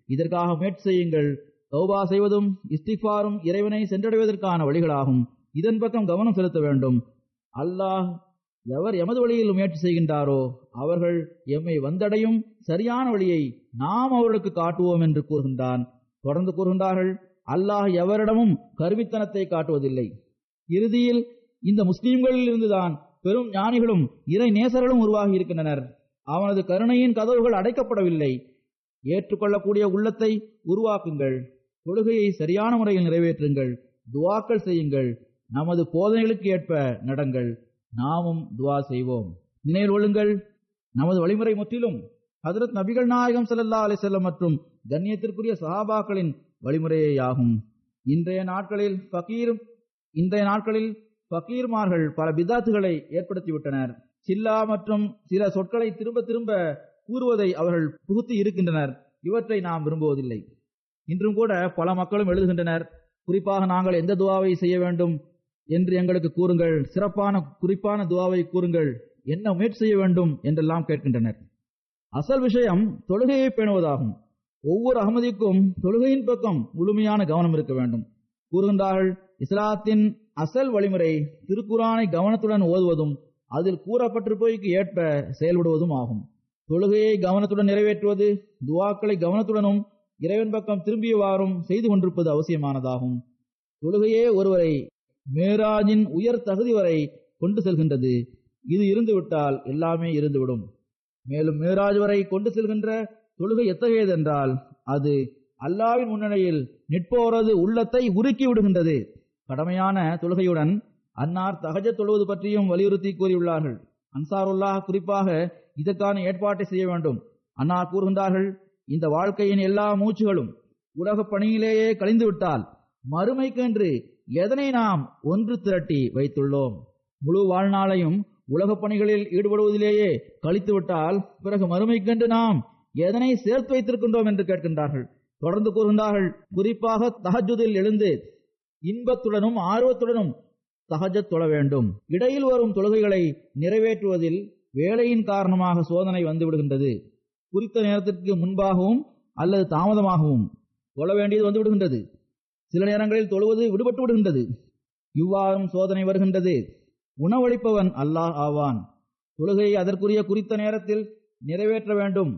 S2: இதற்காக முயற்சி செய்யுங்கள் தௌபா செய்வதும் இஸ்திஃபாரும் இறைவனை சென்றடைவதற்கான வழிகளாகும் இதன் பக்கம் கவனம் செலுத்த வேண்டும் அல்லாஹ் எவர் எமது வழியில் முயற்சி செய்கின்றாரோ அவர்கள் எம்மை வந்தடையும் சரியான வழியை நாம் அவர்களுக்கு காட்டுவோம் என்று கூறுகின்றான் தொடர்ந்து கூறுகின்றார்கள் அல்லாஹ் எவரிடமும் கருவித்தனத்தை காட்டுவதில்லை இறுதியில் இந்த முஸ்லிம்களில் இருந்துதான் பெரும் ஞானிகளும் இறை நேசர்களும் உருவாகி இருக்கின்றனர் அவனது கருணையின் கதவுகள் அடைக்கப்படவில்லை ஏற்றுக்கொள்ளக்கூடிய உள்ளத்தை உருவாக்குங்கள் தொழுகையை சரியான முறையில் நிறைவேற்றுங்கள் துவாக்கள் செய்யுங்கள் நமது போதனைகளுக்கு ஏற்ப நடங்கள் நாமும் துவா செய்வோம் நினைவில் கொள்ளுங்கள் நமது வழிமுறை முற்றிலும் ஹதரத் நபிகள் நாயகம் ஸல்லல்லாஹு அலைஹி வஸல்லம் மற்றும் கண்ணியத்திற்குரிய சஹாபாக்களின் வழிமுறையேயாகும் இன்றைய நாட்களில் ஃபகீர் இன்றைய நாட்களில் ஃபகீர்மார்கள் பல பிதாத்துகளை ஏற்படுத்திவிட்டனர் சில்லா மற்றும் சில சொற்களை திரும்ப திரும்ப கூறுவதை அவர்கள் புகுத்தி இருக்கின்றனர் இவற்றை நாம் விரும்புவதில்லை இன்றும் கூட பல மக்களும் எழுதுகின்றனர் குறிப்பாக நாங்கள் எந்த துவாவை செய்ய வேண்டும் என்று எங்களுக்கு கூறுங்கள் சிறப்பான குறிப்பான துவாவை கூறுங்கள் என்ன முயற்சி செய்ய வேண்டும் என்றெல்லாம் கேட்கின்றனர் அசல் விஷயம் தொழுகையை பேணுவதாகும் ஒவ்வொரு அகமதிக்கும் தொழுகையின் பக்கம் முழுமையான கவனம் இருக்க வேண்டும் கூறுகின்றார்கள் இஸ்லாத்தின் அசல் வழிமுறை திருக்குரானை கவனத்துடன் ஓதுவதும் அதில் கூறப்பட்டிருப்பவைக்கு ஏற்ப செயல்படுவதும் ஆகும் தொழுகையை கவனத்துடன் நிறைவேற்றுவது துவாக்களை கவனத்துடனும் இறைவன் பக்கம் திரும்பியவாறும் செய்து கொண்டிருப்பது அவசியமானதாகும் தொழுகையே ஒருவரை மேராஜின் உயர் தகுதி வரை கொண்டு செல்கின்றது இது இருந்துவிட்டால் எல்லாமே இருந்துவிடும் மேலும் மேராஜ் வரை கொண்டு செல்கின்ற தொழுகை எத்தகையதென்றால் அது அல்லாவின் முன்னணியில் நிற்போரது உள்ளத்தை உருக்கி விடுகின்றது கடமையான தொழுகையுடன் அன்னார் தகஜ தொழுவது பற்றியும் வலியுறுத்தி கூறியுள்ளார்கள் அன்சாருல்லாஹ் குறிப்பாக இதற்கான ஏற்பாட்டை செய்ய வேண்டும் அன்னார் கூறுகின்றார்கள் இந்த வாழ்க்கையின் எல்லா மூச்சுகளும் உலகப் பணியிலேயே கழிந்துவிட்டால் மறுமைக்கென்று எதனை நாம் ஒன்று திரட்டி வைத்துள்ளோம் முழு வாழ்நாளையும் உலகப் பணிகளில் ஈடுபடுவதிலேயே கழித்துவிட்டால் பிறகு மறுமைக்கென்று நாம் எதனை சேர்த்து வைத்திருக்கின்றோம் என்று கேட்கின்றார்கள் தொடர்ந்து கூறுகின்றார்கள் குறிப்பாக தஹஜுதில் எழுந்து இன்பத்துடனும் ஆர்வத்துடனும் தஹஜத் தொழ வேண்டும் இடையில் வரும் தொழுகைகளை நிறைவேற்றுவதில் வேலையின் காரணமாக சோதனை வந்துவிடுகின்றது குறித்த நேரத்திற்கு முன்பாகவும் அல்லது தாமதமாகவும் தொழ வேண்டியது வந்து விடுகின்றது சில நேரங்களில் தொழுவது விடுபட்டு விடுகின்றது இவ்வாறும் சோதனை வருகின்றது உணவளிப்பவன் அல்லாஹ் ஆவான் தொழுகையை அதற்குரிய குறித்த நேரத்தில் நிறைவேற்ற வேண்டும்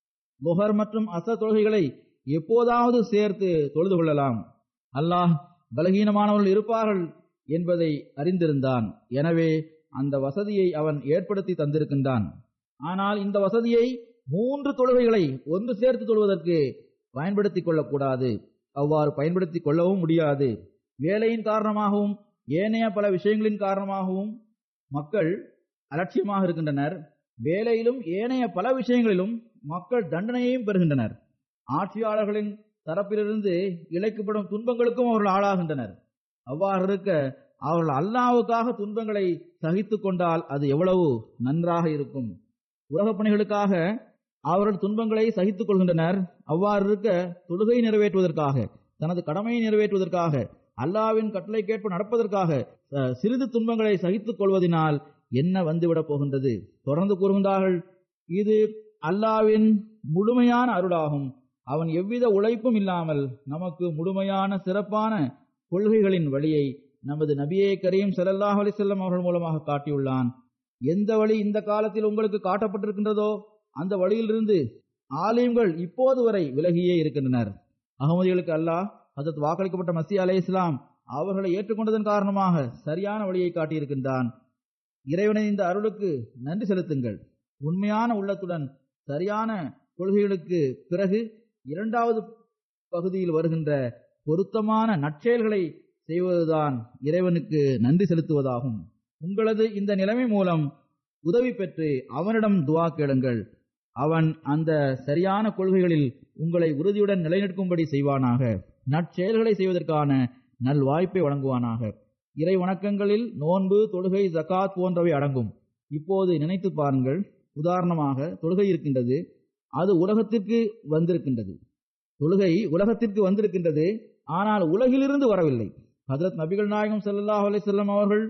S2: புகர் மற்றும் அச தொழுகைகளை எப்போதாவது சேர்த்து தொழுது கொள்ளலாம் அல்லாஹ் பலகீனமானவர்கள் இருப்பார்கள் என்பதை அறிந்திருந்தான் எனவே அந்த வசதியை அவன் ஏற்படுத்தி தந்திருக்கின்றான் ஆனால் இந்த வசதியை மூன்று தொழுகைகளை ஒன்று சேர்த்து தொழுவதற்கு பயன்படுத்திக் கொள்ளக்கூடாது அவ்வாறு பயன்படுத்திக் கொள்ளவும் முடியாது வேலையின் காரணமாகவும் ஏனைய பல விஷயங்களின் காரணமாகவும் மக்கள் அலட்சியமாக இருக்கின்றனர் வேலையிலும் ஏனைய பல விஷயங்களிலும் மக்கள் தண்டனையையும் பெறுகின்றனர் ஆட்சியாளர்களின் தரப்பிலிருந்து இழைக்கப்படும் துன்பங்களுக்கும் அவர்கள் ஆளாகின்றனர் அவ்வாறு இருக்க அவர்கள் அல்லாவுக்காக துன்பங்களை சகித்துக் கொண்டால் அது எவ்வளவு நன்றாக இருக்கும் உலகப் பணிகளுக்காக அவர்கள் துன்பங்களை சகித்துக் கொள்கின்றனர் அவ்வாறு இருக்க தொழுகை நிறைவேற்றுவதற்காக தனது கடமையை நிறைவேற்றுவதற்காக அல்லாவின் கட்டளைக்கேற்ப நடப்பதற்காக அஹ், சிறிது துன்பங்களை சகித்துக் கொள்வதனால் என்ன வந்துவிடப் போகின்றது தொடர்ந்து கூறுகின்றார்கள் இது அல்லாவின் முழுமையான அருளாகும் அவன் எவ்வித உழைப்பும் இல்லாமல் நமக்கு முழுமையான சிறப்பான கொள்கைகளின் வழியை நமது நபியே கரீம் ஸல்லல்லாஹு அலைஹி வஸல்லம் அவர்கள் மூலமாக காட்டியுள்ளான் எந்த வழி இந்த காலத்தில் உங்களுக்கு காட்டப்பட்டிருக்கின்றதோ அந்த வழியிலிருந்து ஆலயங்கள் இப்போது வரை விலகியே இருக்கின்றனர் அகமதிகளுக்கு அல்லாஹ் அதற்கு வாக்களிக்கப்பட்ட மசி அலை இஸ்லாம் அவர்களை ஏற்றுக்கொண்டதன் காரணமாக சரியான வழியை காட்டியிருக்கின்றான் இறைவனை இந்த அருளுக்கு நன்றி செலுத்துங்கள் உண்மையான உள்ளத்துடன் சரியான கொள்கைகளுக்கு பிறகு இரண்டாவது பகுதியில் வருகின்ற பொருத்தமான நற்செயல்களை செய்வதுதான் இறைவனுக்கு நன்றி செலுத்துவதாகும் உங்களது இந்த நிலைமை மூலம் உதவி பெற்று அவனிடம் துவா கேளுங்கள் அவன் அந்த சரியான கொள்கைகளில் உங்களை உறுதியுடன் நிலைநிற்கும்படி செய்வானாக நற்செயல்களை செய்வதற்கான நல் வாய்ப்பை வழங்குவானாக இறை வணக்கங்களில் நோன்பு தொழுகை ஜகாத் போன்றவை அடங்கும் இப்போது நினைத்து பாருங்கள் உதாரணமாக தொழுகை இருக்கின்றது அது உலகத்திற்கு வந்திருக்கின்றது தொழுகை உலகத்திற்கு வந்திருக்கின்றது ஆனால் உலகிலிருந்து வரவில்லை ஹஜரத் நபிகள் நாயகம் ஸல்லல்லாஹு அலைஹி வஸல்லம் அவர்கள்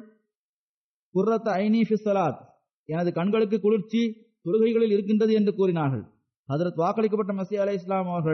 S2: குர்ரத் ஐனி ஃபி ஸலாத் எனது கண்களுக்கு குளிர்ச்சி தொழுகைகளில் இருக்கின்றது என்று கூறினார்கள் ஹஜரத் வாக்களிக்கப்பட்ட மசி அலை இஸ்லாம் அவர்கள்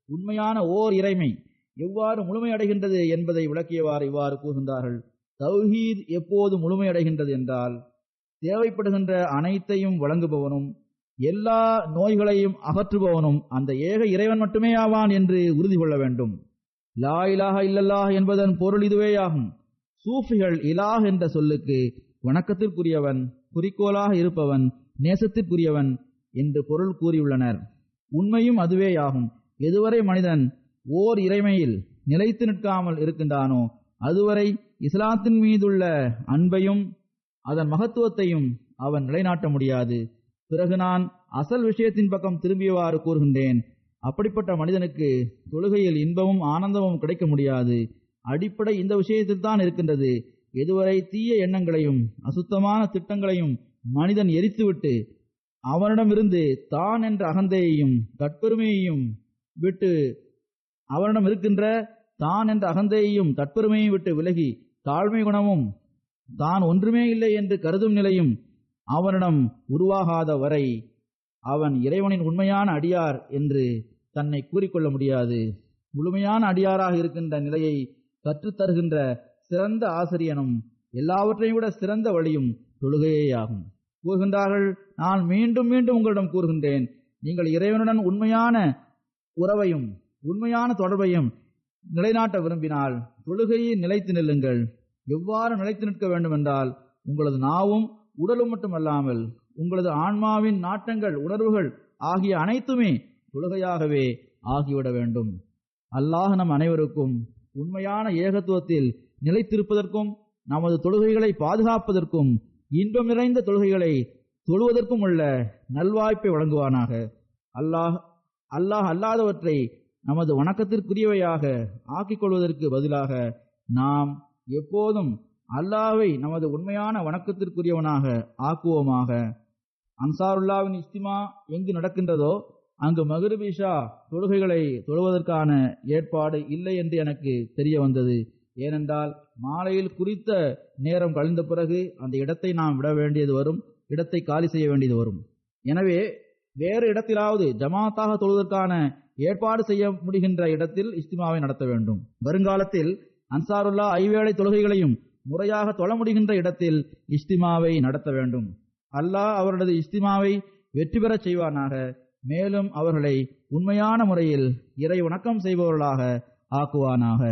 S2: உண்மையான ஓர் இறைமை எவ்வாறு முழுமையடைகின்றது என்பதை விளக்கியவாறு இவ்வாறு கூறுகின்றார்கள் தௌஹீத் எப்போது முழுமையடைகின்றது என்றால் தேவைப்படுகின்ற அனைத்தையும் வழங்குபவனும் எல்லா நோய்களையும் அகற்றுபவனும் அந்த ஏக இறைவன் மட்டுமே ஆவான் என்று உறுதி கொள்ள வேண்டும் லா இலாஹ இல்லல்லாஹ் என்பதன் பொருள் இதுவேயாகும் சூஃபிகள் இலாஹ் என்ற சொல்லுக்கு வணக்கத்திற்குரியவன் குறிக்கோளாக இருப்பவன் நேசத்திற்குரியவன் என்று பொருள் கூறியுள்ளனர் உண்மையும் அதுவேயாகும் எதுவரை மனிதன் ஓர் இறைமையில் நிலைத்து நிற்காமல் இருக்கின்றானோ அதுவரை இஸ்லாத்தின் மீதுள்ள அன்பையும் அதன் மகத்துவத்தையும் அவன் நிலைநாட்ட முடியாது பிறகு நான் அசல் விஷயத்தின் பக்கம் திரும்பியவாறு கூறுகின்றேன் அப்படிப்பட்ட மனிதனுக்கு தொழுகையில் இன்பமும் ஆனந்தமும் கிடைக்க முடியாது அடிப்படை இந்த விஷயத்தில் தான் இருக்கின்றது எதுவரை தீய எண்ணங்களையும் அசுத்தமான திட்டங்களையும் மனிதன் எரித்துவிட்டு அவனிடமிருந்து தான் என்ற அகந்தையையும் தற்பெருமையையும் விட்டு அவனிடம் இருக்கின்ற தான் என்ற அகந்தையையும் தற்பெருமையும் விட்டு விலகி தாழ்மை குணமும் தான் ஒன்றுமே இல்லை என்று கருதும் நிலையும் அவனிடம் உருவாகாத வரை அவன் இறைவனின் உண்மையான அடியார் என்று தன்னை கூறிக்கொள்ள முடியாது முழுமையான அடியாராக இருக்கின்ற நிலையை கற்றுத்தருகின்ற சிறந்த ஆசிரியனும் எல்லாவற்றையும் விட சிறந்த வழியும் தொழுகையேயாகும் கூறுகின்றார்கள் நான் மீண்டும் மீண்டும் உங்களிடம் கூறுகின்றேன் நீங்கள் இறைவனுடன் உண்மையான உறவையும் உண்மையான தொடர்பையும் நிலைநாட்ட விரும்பினால் தொழுகையில் நிலைத்து நில்லுங்கள் எவ்வாறு நிலைத்து நிற்க வேண்டும் என்றால் உங்களது நாவும் உடலும் மட்டுமல்லாமல் உங்களது ஆன்மாவின் நாட்டங்கள் உணர்வுகள் ஆகிய அனைத்துமே தொழுகையாகவே ஆகிவிட வேண்டும் அல்லாஹ் நம் அனைவருக்கும் உண்மையான ஏகத்துவத்தில் நிலைத்திருப்பதற்கும் நமது தொழுகைகளை பாதுகாப்பதற்கும் இன்பம் நிறைந்த தொழுகைகளை தொழுவதற்கும் உள்ள நல்வாய்ப்பை வழங்குவானாக அல்லாஹ் அல்லாஹ் அல்லாதவற்றை நமது வணக்கத்திற்குரியவையாக ஆக்கிக் கொள்வதற்கு பதிலாக நாம் எப்போதும் அல்லாவை நமது உண்மையான வணக்கத்திற்குரியவனாக ஆக்குவோமாக அன்சாருல்லாவின் இஸ்திமா எங்கு நடக்கின்றதோ அங்கு மகரிபிஷா தொழுகைகளை தொழுவதற்கான ஏற்பாடு இல்லை என்று எனக்கு தெரிய வந்தது ஏனென்றால் மாலையில் குறித்த நேரம் கழிந்த பிறகு அந்த இடத்தை நாம் விட வேண்டியது வரும் இடத்தை காலி செய்ய வேண்டியது வரும் எனவே வேறு இடத்திலாவது ஜமாத்தாக தொழுவதற்கான ஏற்பாடு செய்ய முடிகின்ற இடத்தில் இஸ்திமாவை நடத்த வேண்டும் வருங்காலத்தில் அன்சாருல்லா ஐவேளை தொழுகைகளையும் முறையாக தொழ முடிகின்ற இடத்தில் இஸ்திமாவை நடத்த வேண்டும் அல்லாஹ் அவர்களது இஸ்திமாவை வெற்றி பெறச் செய்வானாக மேலும் அவர்களை உண்மையான முறையில் இறை வணக்கம் செய்பவர்களாக ஆக்குவானாக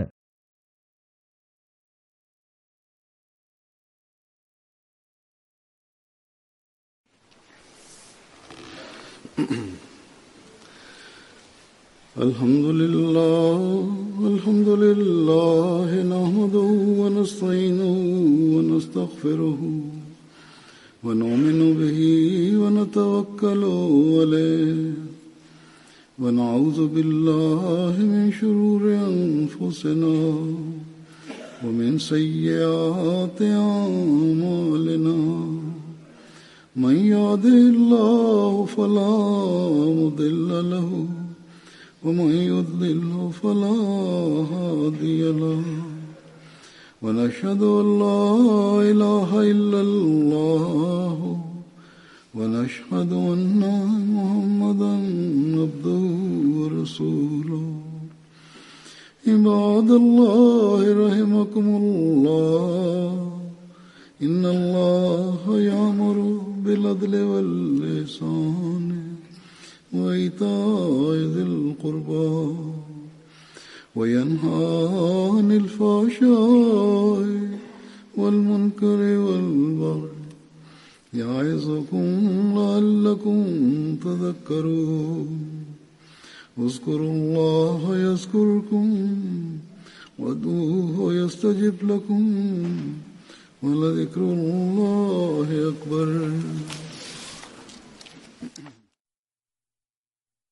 S1: الحمد لله الحمد لله نحمده ونستعينه ونستغفره ونؤمن به ونتوكل عليه ونعوذ بالله من شرور أنفسنا ومن سيئات أعمالنا من يهده الله فلا مضل له ومن يضلل فلا هادي له ونشهد أن لا إله إلا الله ونشهد أن محمدا عبده ورسوله عباد الله رحمكم الله إن الله يأمر بالعدل واللسان وإيتاء ذي القربى وينهى عن الفحشاء والمنكر والبغي يعظكم لعلكم تذكرون اذكروا الله يذكركم وادعوه يستجب لكم ولذكر الله أكبر